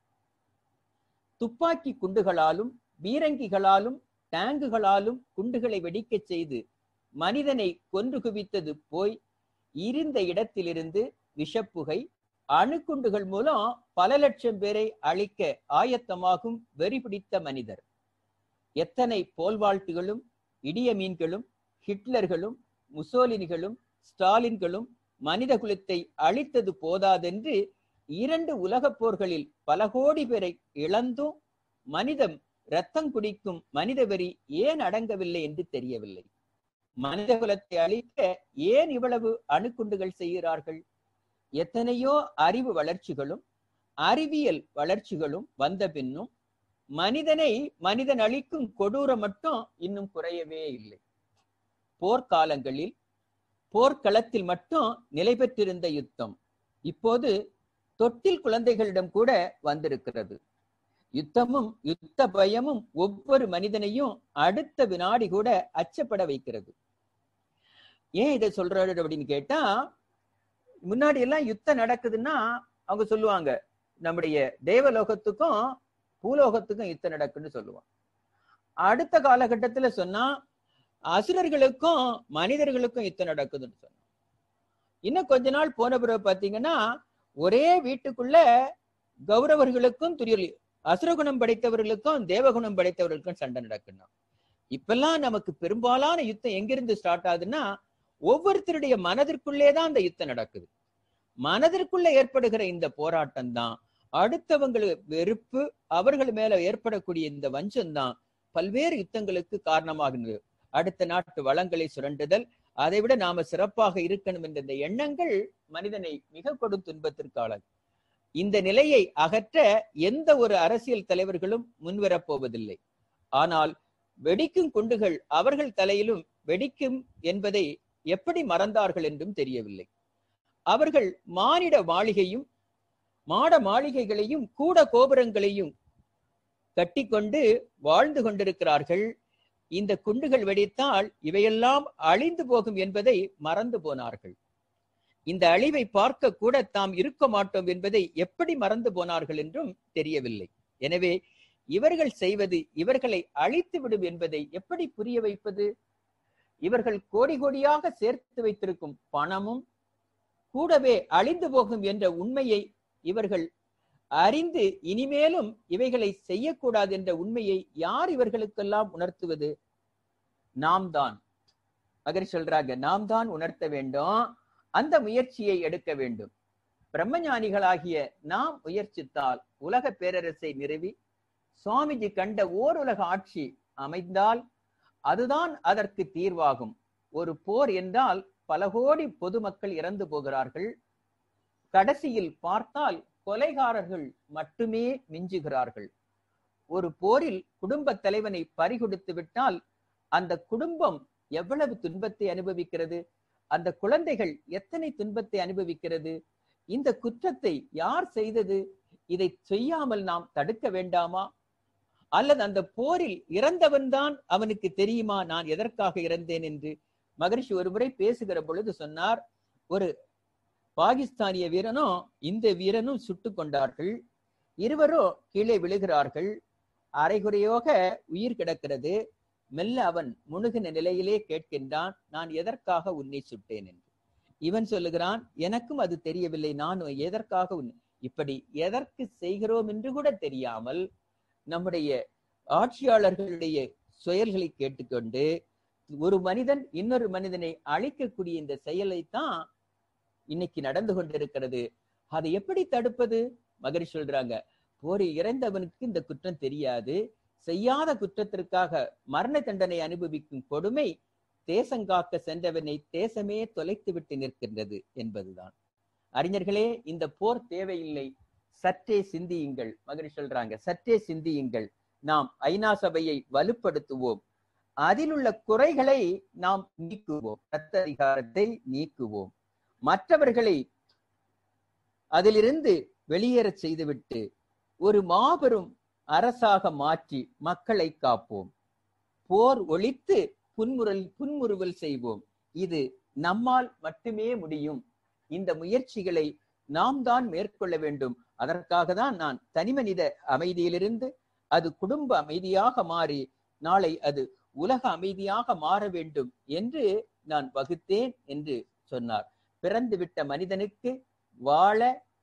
துப்பாக்கி குண்டுகளாலும் பீரங்கிகளாலும் டேங்குகளாலும் குண்டுகளை வெடிக்கச் செய்து மனிதனை கொன்று குவித்தது போய் இருந்த இடத்திலிருந்து விஷப்புகை அணுக்குண்டுகள் மூலம் பல லட்சம் பேரை அழிக்க ஆயத்தமாகும் வெறி பிடித்த மனிதர் எத்தனை போல்வாழ்த்துகளும் இடிய மீன்களும் ஹிட்லர்களும் முசோலினிகளும் ஸ்டாலின்களும் மனித குலத்தை அழித்தது போதாதென்று இரண்டு உலகப் போர்களில் பல கோடி பேரை இழந்தும் மனிதம் ரத்தம் குடிக்கும் மனித வெறி ஏன் அடங்கவில்லை என்று தெரியவில்லை மனித குலத்தை அழிக்க ஏன் இவ்வளவு அணுக்குண்டுகள் செய்கிறார்கள் எத்தனையோ அறிவு வளர்ச்சிகளும் அறிவியல் வளர்ச்சிகளும் வந்த பின்னும் மனிதனை மனிதன் அழிக்கும் கொடூரம் மட்டும் இன்னும் குறையவே இல்லை போர்க்காலங்களில் போர்க்களத்தில் மட்டும் நிலை பெற்றிருந்த யுத்தம் இப்போது தொட்டில் குழந்தைகளிடம் கூட வந்திருக்கிறது யுத்தமும் யுத்த பயமும் ஒவ்வொரு மனிதனையும் அடுத்த வினாடி கூட அச்சப்பட வைக்கிறது ஏன் இதை சொல்றாரு அப்படின்னு கேட்டா முன்னாடி எல்லாம் யுத்தம் நடக்குதுன்னா அவங்க சொல்லுவாங்க நம்முடைய தேவலோகத்துக்கும் பூலோகத்துக்கும் யுத்தம் நடக்குன்னு சொல்லுவாங்க அடுத்த காலகட்டத்துல சொன்னா அசுரர்களுக்கும் மனிதர்களுக்கும் யுத்தம் நடக்குதுன்னு சொன்னாங்க இன்னும் கொஞ்ச நாள் போன பிறகு பாத்தீங்கன்னா ஒரே வீட்டுக்குள்ள கௌரவர்களுக்கும் துரியல் அசுரகுணம் படைத்தவர்களுக்கும் தேவகுணம் படைத்தவர்களுக்கும் சண்டை நடக்கணும் இப்பெல்லாம் நமக்கு பெரும்பாலான யுத்தம் எங்கிருந்து ஸ்டார்ட் ஆகுதுன்னா ஒவ்வொருத்தருடைய மனதிற்குள்ளே தான் அந்த யுத்தம் நடக்குது மனதிற்குள்ள ஏற்படுகிற இந்த போராட்டம் தான் அடுத்தவங்களுக்கு வெறுப்பு அவர்கள் மேல ஏற்படக்கூடிய இந்த வஞ்சம் தான் பல்வேறு யுத்தங்களுக்கு காரணமாகின்றது அடுத்த நாட்டு வளங்களை சுரண்டுதல் அதை விட நாம சிறப்பாக இருக்கணும் என்ற இந்த எண்ணங்கள் மனிதனை மிக கொடும் துன்பத்திற்கு ஆளாகும் இந்த நிலையை அகற்ற எந்த ஒரு அரசியல் தலைவர்களும் முன்வரப் போவதில்லை ஆனால் வெடிக்கும் குண்டுகள் அவர்கள் தலையிலும் வெடிக்கும் என்பதை எப்படி மறந்தார்கள் என்றும் தெரியவில்லை அவர்கள் மானிட மாளிகையும் மாட மாளிகைகளையும் கூட கோபுரங்களையும் கட்டிக்கொண்டு வாழ்ந்து கொண்டிருக்கிறார்கள் இந்த குண்டுகள் வெடித்தால் இவையெல்லாம் அழிந்து போகும் என்பதை மறந்து போனார்கள் இந்த அழிவை பார்க்க கூட தாம் இருக்க மாட்டோம் என்பதை எப்படி மறந்து போனார்கள் என்றும் தெரியவில்லை எனவே இவர்கள் செய்வது இவர்களை அழித்து விடும் என்பதை எப்படி புரிய வைப்பது இவர்கள் கோடி கோடியாக சேர்த்து வைத்திருக்கும் பணமும் கூடவே அழிந்து போகும் என்ற உண்மையை இவர்கள் அறிந்து இனிமேலும் இவைகளை செய்யக்கூடாது என்ற உண்மையை யார் இவர்களுக்கெல்லாம் உணர்த்துவது நாம் தான் மகரி சொல்றாங்க நாம் தான் உணர்த்த வேண்டும் அந்த முயற்சியை எடுக்க வேண்டும் பிரம்மஞானிகளாகிய நாம் முயற்சித்தால் உலக பேரரசை நிறுவி சுவாமிஜி கண்ட ஓர் உலக ஆட்சி அமைந்தால் அதுதான் அதற்கு தீர்வாகும் ஒரு போர் என்றால் பல கோடி பொதுமக்கள் இறந்து போகிறார்கள் கடைசியில் பார்த்தால் கொலைகாரர்கள் மட்டுமே மிஞ்சுகிறார்கள் ஒரு போரில் குடும்ப தலைவனை பறிகொடுத்து விட்டால் அந்த குடும்பம் எவ்வளவு துன்பத்தை அனுபவிக்கிறது அந்த குழந்தைகள் எத்தனை துன்பத்தை அனுபவிக்கிறது இந்த குற்றத்தை யார் செய்தது இதை செய்யாமல் நாம் தடுக்க வேண்டாமா அல்லது அந்த போரில் இறந்தவன் தான் அவனுக்கு தெரியுமா நான் எதற்காக இறந்தேன் என்று மகரிஷி ஒருமுறை பேசுகிற பொழுது சொன்னார் ஒரு பாகிஸ்தானிய வீரனும் இந்த வீரனும் சுட்டு கொண்டார்கள் இருவரும் கீழே விழுகிறார்கள் அரைகுறையாக உயிர் கிடக்கிறது மெல்ல அவன் முணுகின நிலையிலே கேட்கின்றான் நான் எதற்காக உன்னை சுட்டேன் என்று இவன் சொல்லுகிறான் எனக்கும் அது தெரியவில்லை நான் எதற்காக உன்னை இப்படி எதற்கு செய்கிறோம் என்று கூட தெரியாமல் நம்முடைய ஆட்சியாளர்களுடைய செயல்களை கேட்டுக்கொண்டு ஒரு மனிதன் இன்னொரு மனிதனை அழிக்கக்கூடிய இந்த செயலைத்தான் இன்னைக்கு நடந்து கொண்டிருக்கிறது அதை எப்படி தடுப்பது மகரி சொல்றாங்க போரில் இறந்தவனுக்கு இந்த குற்றம் தெரியாது செய்யாத குற்றத்திற்காக மரண தண்டனை அனுபவிக்கும் கொடுமை தேசங்காக்க சென்றவனை தேசமே தொலைத்து விட்டு நிற்கின்றது என்பதுதான் அறிஞர்களே இந்த போர் தேவையில்லை சற்றே சிந்தியுங்கள் மகரி சொல்றாங்க சற்றே சிந்தியுங்கள் நாம் ஐநா சபையை வலுப்படுத்துவோம் அதில் உள்ள குறைகளை நாம் நீக்குவோம் ரத்த அதிகாரத்தை நீக்குவோம் மற்றவர்களை அதிலிருந்து வெளியேறச் செய்துவிட்டு ஒரு மாபெரும் அரசாக மாற்றி மக்களை காப்போம் போர் ஒழித்து புன்முறல் புன்முறுவல் செய்வோம் இது நம்மால் மட்டுமே முடியும் இந்த முயற்சிகளை நாம் தான் மேற்கொள்ள வேண்டும் அதற்காக தான் நான் தனிமனித அமைதியிலிருந்து அது குடும்ப அமைதியாக மாறி நாளை அது உலக அமைதியாக மாற வேண்டும் என்று நான் வகுத்தேன் என்று சொன்னார் பிறந்துவிட்ட மனிதனுக்கு வாழ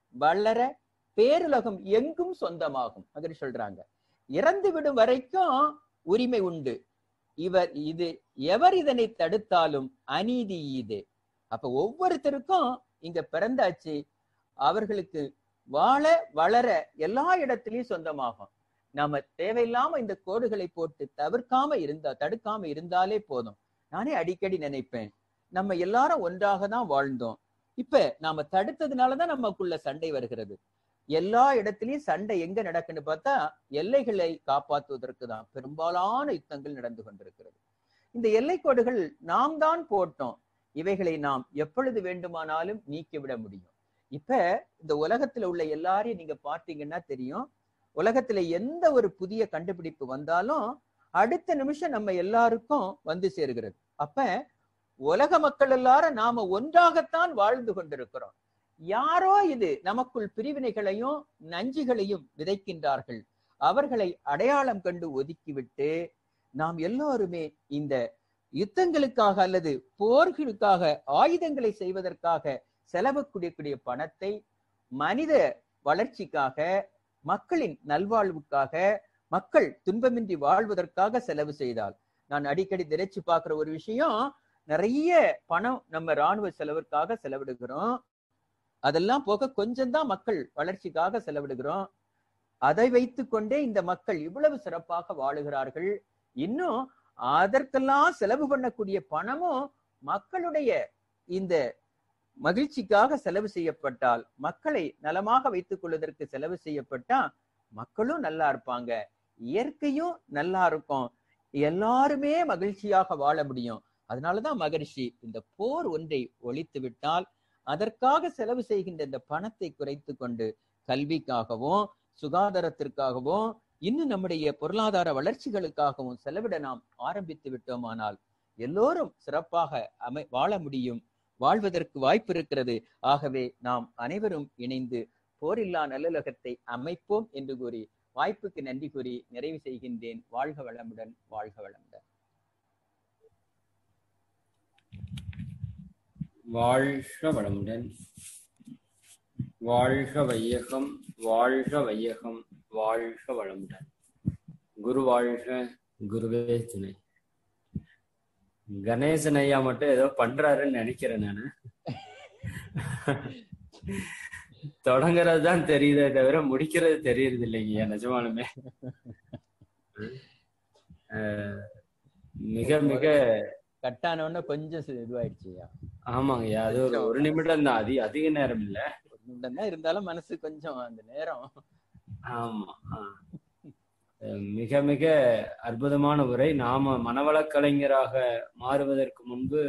வளர பேருலகம் எங்கும் சொந்தமாகும் அப்படி சொல்றாங்க இறந்து விடும் வரைக்கும் உரிமை உண்டு இவர் இது எவர் இதனை தடுத்தாலும் அநீதி இது அப்ப ஒவ்வொருத்தருக்கும் இங்க பிறந்தாச்சு அவர்களுக்கு வாழ வளர எல்லா இடத்திலையும் சொந்தமாகும் நாம தேவையில்லாம இந்த கோடுகளை போட்டு தவிர்க்காம இருந்தா தடுக்காம இருந்தாலே போதும் நானே அடிக்கடி நினைப்பேன் நம்ம எல்லாரும் ஒன்றாக தான் வாழ்ந்தோம் இப்ப நாம தடுத்ததுனாலதான் நமக்குள்ள சண்டை வருகிறது எல்லா இடத்திலயும் சண்டை எங்க நடக்குன்னு பார்த்தா எல்லைகளை காப்பாற்றுவதற்கு தான் பெரும்பாலான யுத்தங்கள் நடந்து கொண்டிருக்கிறது இந்த எல்லை கோடுகள் நாம் தான் போட்டோம் இவைகளை நாம் எப்பொழுது வேண்டுமானாலும் நீக்கிவிட முடியும் இப்ப இந்த உலகத்துல உள்ள எல்லாரையும் நீங்க பார்த்தீங்கன்னா தெரியும் உலகத்துல எந்த ஒரு புதிய கண்டுபிடிப்பு வந்தாலும் அடுத்த நிமிஷம் நம்ம எல்லாருக்கும் வந்து சேருகிறது அப்ப உலக மக்கள் எல்லாரும் நாம ஒன்றாகத்தான் வாழ்ந்து கொண்டிருக்கிறோம் யாரோ இது நமக்குள் பிரிவினைகளையும் நஞ்சுகளையும் விதைக்கின்றார்கள் அவர்களை அடையாளம் கண்டு ஒதுக்கிவிட்டு நாம் எல்லோருமே இந்த யுத்தங்களுக்காக அல்லது போர்களுக்காக ஆயுதங்களை செய்வதற்காக செலவு கூடிய பணத்தை மனித வளர்ச்சிக்காக மக்களின் நல்வாழ்வுக்காக மக்கள் துன்பமின்றி வாழ்வதற்காக செலவு செய்தால் நான் அடிக்கடி திரைச்சு பார்க்கிற ஒரு விஷயம் நிறைய பணம் நம்ம ராணுவ செலவிற்காக செலவிடுகிறோம் அதெல்லாம் போக கொஞ்சம் தான் மக்கள் வளர்ச்சிக்காக செலவிடுகிறோம் அதை வைத்து கொண்டே இந்த மக்கள் இவ்வளவு சிறப்பாக வாழுகிறார்கள் இன்னும் அதற்கெல்லாம் செலவு பண்ணக்கூடிய பணமும் மக்களுடைய இந்த மகிழ்ச்சிக்காக செலவு செய்யப்பட்டால் மக்களை நலமாக வைத்துக் கொள்வதற்கு செலவு செய்யப்பட்டா மக்களும் நல்லா இருப்பாங்க இயற்கையும் நல்லா இருக்கும் எல்லாருமே மகிழ்ச்சியாக வாழ முடியும் அதனாலதான் மகரிஷி இந்த போர் ஒன்றை ஒழித்து விட்டால் அதற்காக செலவு செய்கின்ற இந்த பணத்தை குறைத்து கொண்டு கல்விக்காகவும் சுகாதாரத்திற்காகவும் இன்னும் நம்முடைய பொருளாதார வளர்ச்சிகளுக்காகவும் செலவிட நாம் ஆரம்பித்து விட்டோமானால் எல்லோரும் சிறப்பாக அமை வாழ முடியும் வாழ்வதற்கு வாய்ப்பு இருக்கிறது ஆகவே நாம் அனைவரும் இணைந்து போரில்லா நல்லுலகத்தை அமைப்போம் என்று கூறி வாய்ப்புக்கு நன்றி கூறி நிறைவு செய்கின்றேன் வாழ்க வளமுடன் வாழ்க வளமுடன் வாழ்க வளமுடன் வாழ்க வையகம் வாழ்க வையகம் வாழ்க வளமுடன் குரு வாழ்க குருவே துணை கணேசன் ஐயா மட்டும் ஏதோ பண்றாருன்னு நினைக்கிறேன் நானு தொடங்குறது தான் தெரியுதே தவிர முடிக்கிறது தெரியறது இல்லைங்கய்யா நிஜமாலுமே அஹ் மிக மிக கட்டானவொன்னு கொஞ்சம் இதுவாயிடுச்சுயா ஆமாங்கய்யா அது ஒரு ஒரு நிமிடம் தான் அதி அதிக நேரம் இல்ல ஒரு நிமிடம் தான் இருந்தாலும் மனசு கொஞ்சம் அந்த நேரம் ஆமா ஆ. அஹ் மிக மிக அற்புதமான உரை நாம மனவளக் கலைஞராக மாறுவதற்கு முன்பு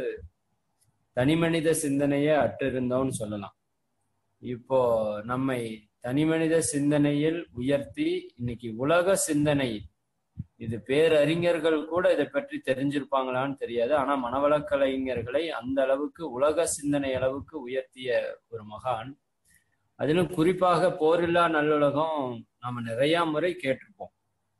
தனிமனித சிந்தனையே அற்றிருந்தோம்னு சொல்லலாம் இப்போ நம்மை தனிமனித சிந்தனையில் உயர்த்தி இன்னைக்கு உலக சிந்தனை இது பேரறிஞர்கள் கூட இதை பற்றி தெரிஞ்சிருப்பாங்களான்னு தெரியாது ஆனா மனவளக் கலைஞர்களை அந்த அளவுக்கு உலக சிந்தனை அளவுக்கு உயர்த்திய ஒரு மகான் அதிலும் குறிப்பாக போரில்லா நல்லுலகம் நாம நிறைய முறை கேட்டிருப்போம்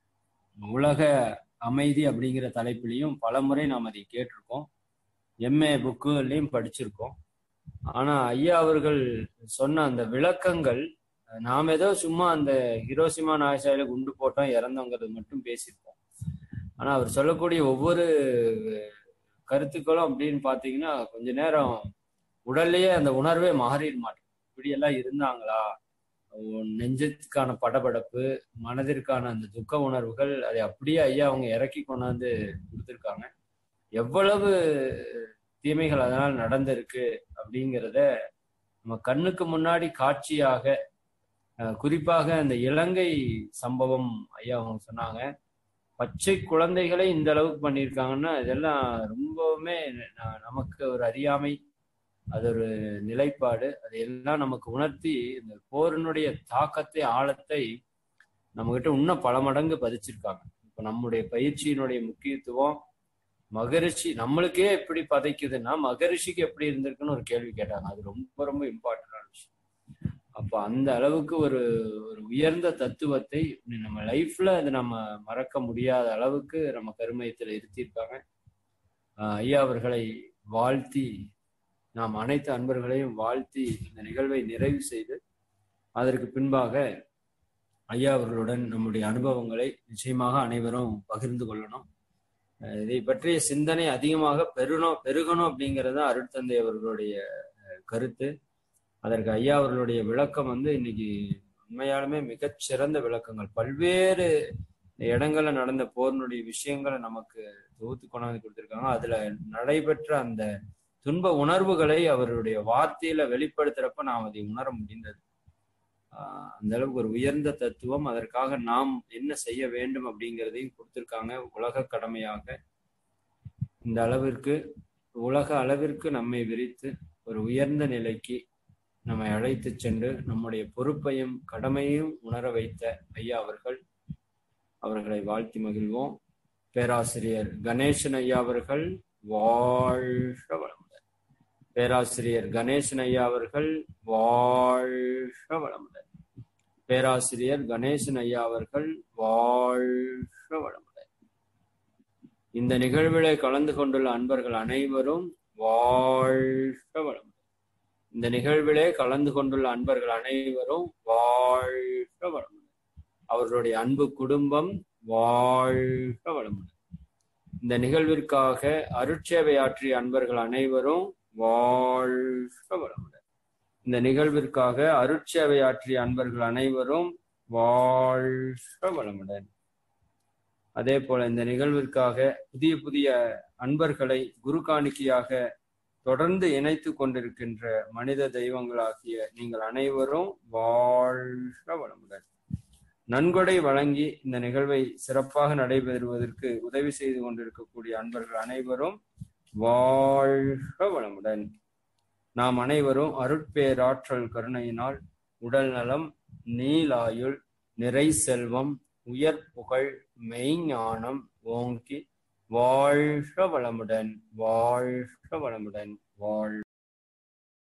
உலக அமைதி அப்படிங்கிற தலைப்பிலையும் பல முறை நாம் அதை கேட்டிருக்கோம் எம்ஏ புக்குலையும் படிச்சிருக்கோம் ஆனா ஐயா அவர்கள் சொன்ன அந்த விளக்கங்கள் நாம் ஏதோ சும்மா அந்த ஹிரோசிமா நாயசாயில குண்டு போட்டோம் இறந்தோங்கிறது மட்டும் பேசியிருப்போம் ஆனா அவர் சொல்லக்கூடிய ஒவ்வொரு கருத்துக்களும் அப்படின்னு பாத்தீங்கன்னா கொஞ்ச நேரம் உடல்லயே அந்த உணர்வே மாறிட மாட்டேங்குது இப்படி எல்லாம் இருந்தாங்களா உன் நெஞ்சத்துக்கான படபடப்பு மனதிற்கான அந்த துக்க உணர்வுகள் அதை அப்படியே ஐயா அவங்க இறக்கி கொண்டாந்து கொடுத்துருக்காங்க எவ்வளவு தீமைகள் அதனால் நடந்திருக்கு அப்படிங்கிறத நம்ம கண்ணுக்கு முன்னாடி காட்சியாக அஹ், குறிப்பாக அந்த இலங்கை சம்பவம் ஐயா அவங்க சொன்னாங்க பச்சை குழந்தைகளை இந்த அளவுக்கு பண்ணியிருக்காங்கன்னா இதெல்லாம் ரொம்பவுமே ந- நமக்கு ஒரு அறியாமை அது ஒரு நிலைப்பாடு அதையெல்லாம் நமக்கு உணர்த்தி இந்த போரினுடைய தாக்கத்தை ஆழத்தை நம்ம கிட்ட இன்னும் பல மடங்கு பதிச்சிருக்காங்க இப்ப நம்முடைய பயிற்சியினுடைய முக்கியத்துவம் மகரிஷி நம்மளுக்கே எப்படி பதைக்குதுன்னா மகரிஷிக்கு எப்படி இருந்திருக்குன்னு ஒரு கேள்வி கேட்டாங்க அது ரொம்ப ரொம்ப இம்பார்ட்டன்டான விஷயம் அப்ப அந்த அளவுக்கு ஒரு ஒரு உயர்ந்த தத்துவத்தை நம்ம லைஃப்ல அது நம்ம மறக்க முடியாத அளவுக்கு நம்ம கருமையத்தில் இருத்தியிருக்காங்க ஆஹ் ஐயா அவர்களை வாழ்த்தி நாம் அனைத்து அன்பர்களையும் வாழ்த்தி இந்த நிகழ்வை நிறைவு செய்து அதற்கு பின்பாக ஐயா அவர்களுடன் நம்முடைய அனுபவங்களை நிச்சயமாக அனைவரும் பகிர்ந்து கொள்ளணும் அஹ் இதை பற்றிய சிந்தனை அதிகமாக பெருணும் பெருகணும் அப்படிங்கிறது தான் அருட்தந்தை அவர்களுடைய அஹ், கருத்து அதற்கு ஐயா அவர்களுடைய விளக்கம் வந்து இன்னைக்கு உண்மையாலுமே மிகச் சிறந்த விளக்கங்கள் பல்வேறு இடங்கள்ல நடந்த போரினுடைய விஷயங்களை நமக்கு தொகுத்து கொண்டாந்து கொடுத்திருக்காங்க அதுல நடைபெற்ற அந்த துன்ப உணர்வுகளை அவருடைய வார்த்தையில வெளிப்படுத்துறப்ப நாம் அதை உணர முடிந்தது ஆஹ் அந்த அளவுக்கு ஒரு உயர்ந்த தத்துவம் அதற்காக நாம் என்ன செய்ய வேண்டும் அப்படிங்கிறதையும் கொடுத்திருக்காங்க உலக கடமையாக இந்த அளவிற்கு உலக அளவிற்கு நம்மை விரித்து ஒரு உயர்ந்த நிலைக்கு நம்மை அழைத்து சென்று நம்முடைய பொறுப்பையும் கடமையும் உணர வைத்த ஐயா அவர்கள் அவர்களை வாழ்த்தி மகிழ்வோம் பேராசிரியர் கணேசன் ஐயா அவர்கள் வாழ்க வளமுடன் பேராசிரியர் கணேசன் ஐயா அவர்கள் வாழ்க வளமுடன் பேராசிரியர் கணேசன் ஐயா அவர்கள் வாழ்க வளமுடன் இந்த நிகழ்விலே கலந்து கொண்டுள்ள அன்பர்கள் அனைவரும் வாழ்க வளமுடன் இந்த நிகழ்விலே கலந்து கொண்டுள்ள அன்பர்கள் அனைவரும் வாழ்க வளமுடன் அவர்களுடைய அன்பு குடும்பம் வாழ்க வளமுடன் இந்த நிகழ்விற்காக அருட்சேவை ஆற்றிய அன்பர்கள் அனைவரும் வாழ்க வளமுடன் இந்த நிகழ்விற்காக அருட்சேவை ஆற்றிய அன்பர்கள் அனைவரும் வாழ்க வளமுடன் அதே போல இந்த நிகழ்விற்காக புதிய புதிய அன்பர்களை குரு காணிக்கையாக தொடர்ந்து இணைத்து கொண்டிருக்கின்ற மனித தெய்வங்களாகிய நீங்கள் அனைவரும் வாழ்க வளமுடன் நன்கொடை வழங்கி இந்த நிகழ்வை சிறப்பாக நடைபெறுவதற்கு உதவி செய்து கொண்டிருக்கக்கூடிய அன்பர்கள் அனைவரும் வாழ்க வளமுடன் நாம் அனைவரும் அருட்பேராற்றல் கருணையினால் உடல் நலம் நீலாயுள் நிறை செல்வம் உயர் புகழ் மெய்ஞானம் ஓங்கி வாழ்க வளமுடன் வாழ்க வளமுடன் வாழ்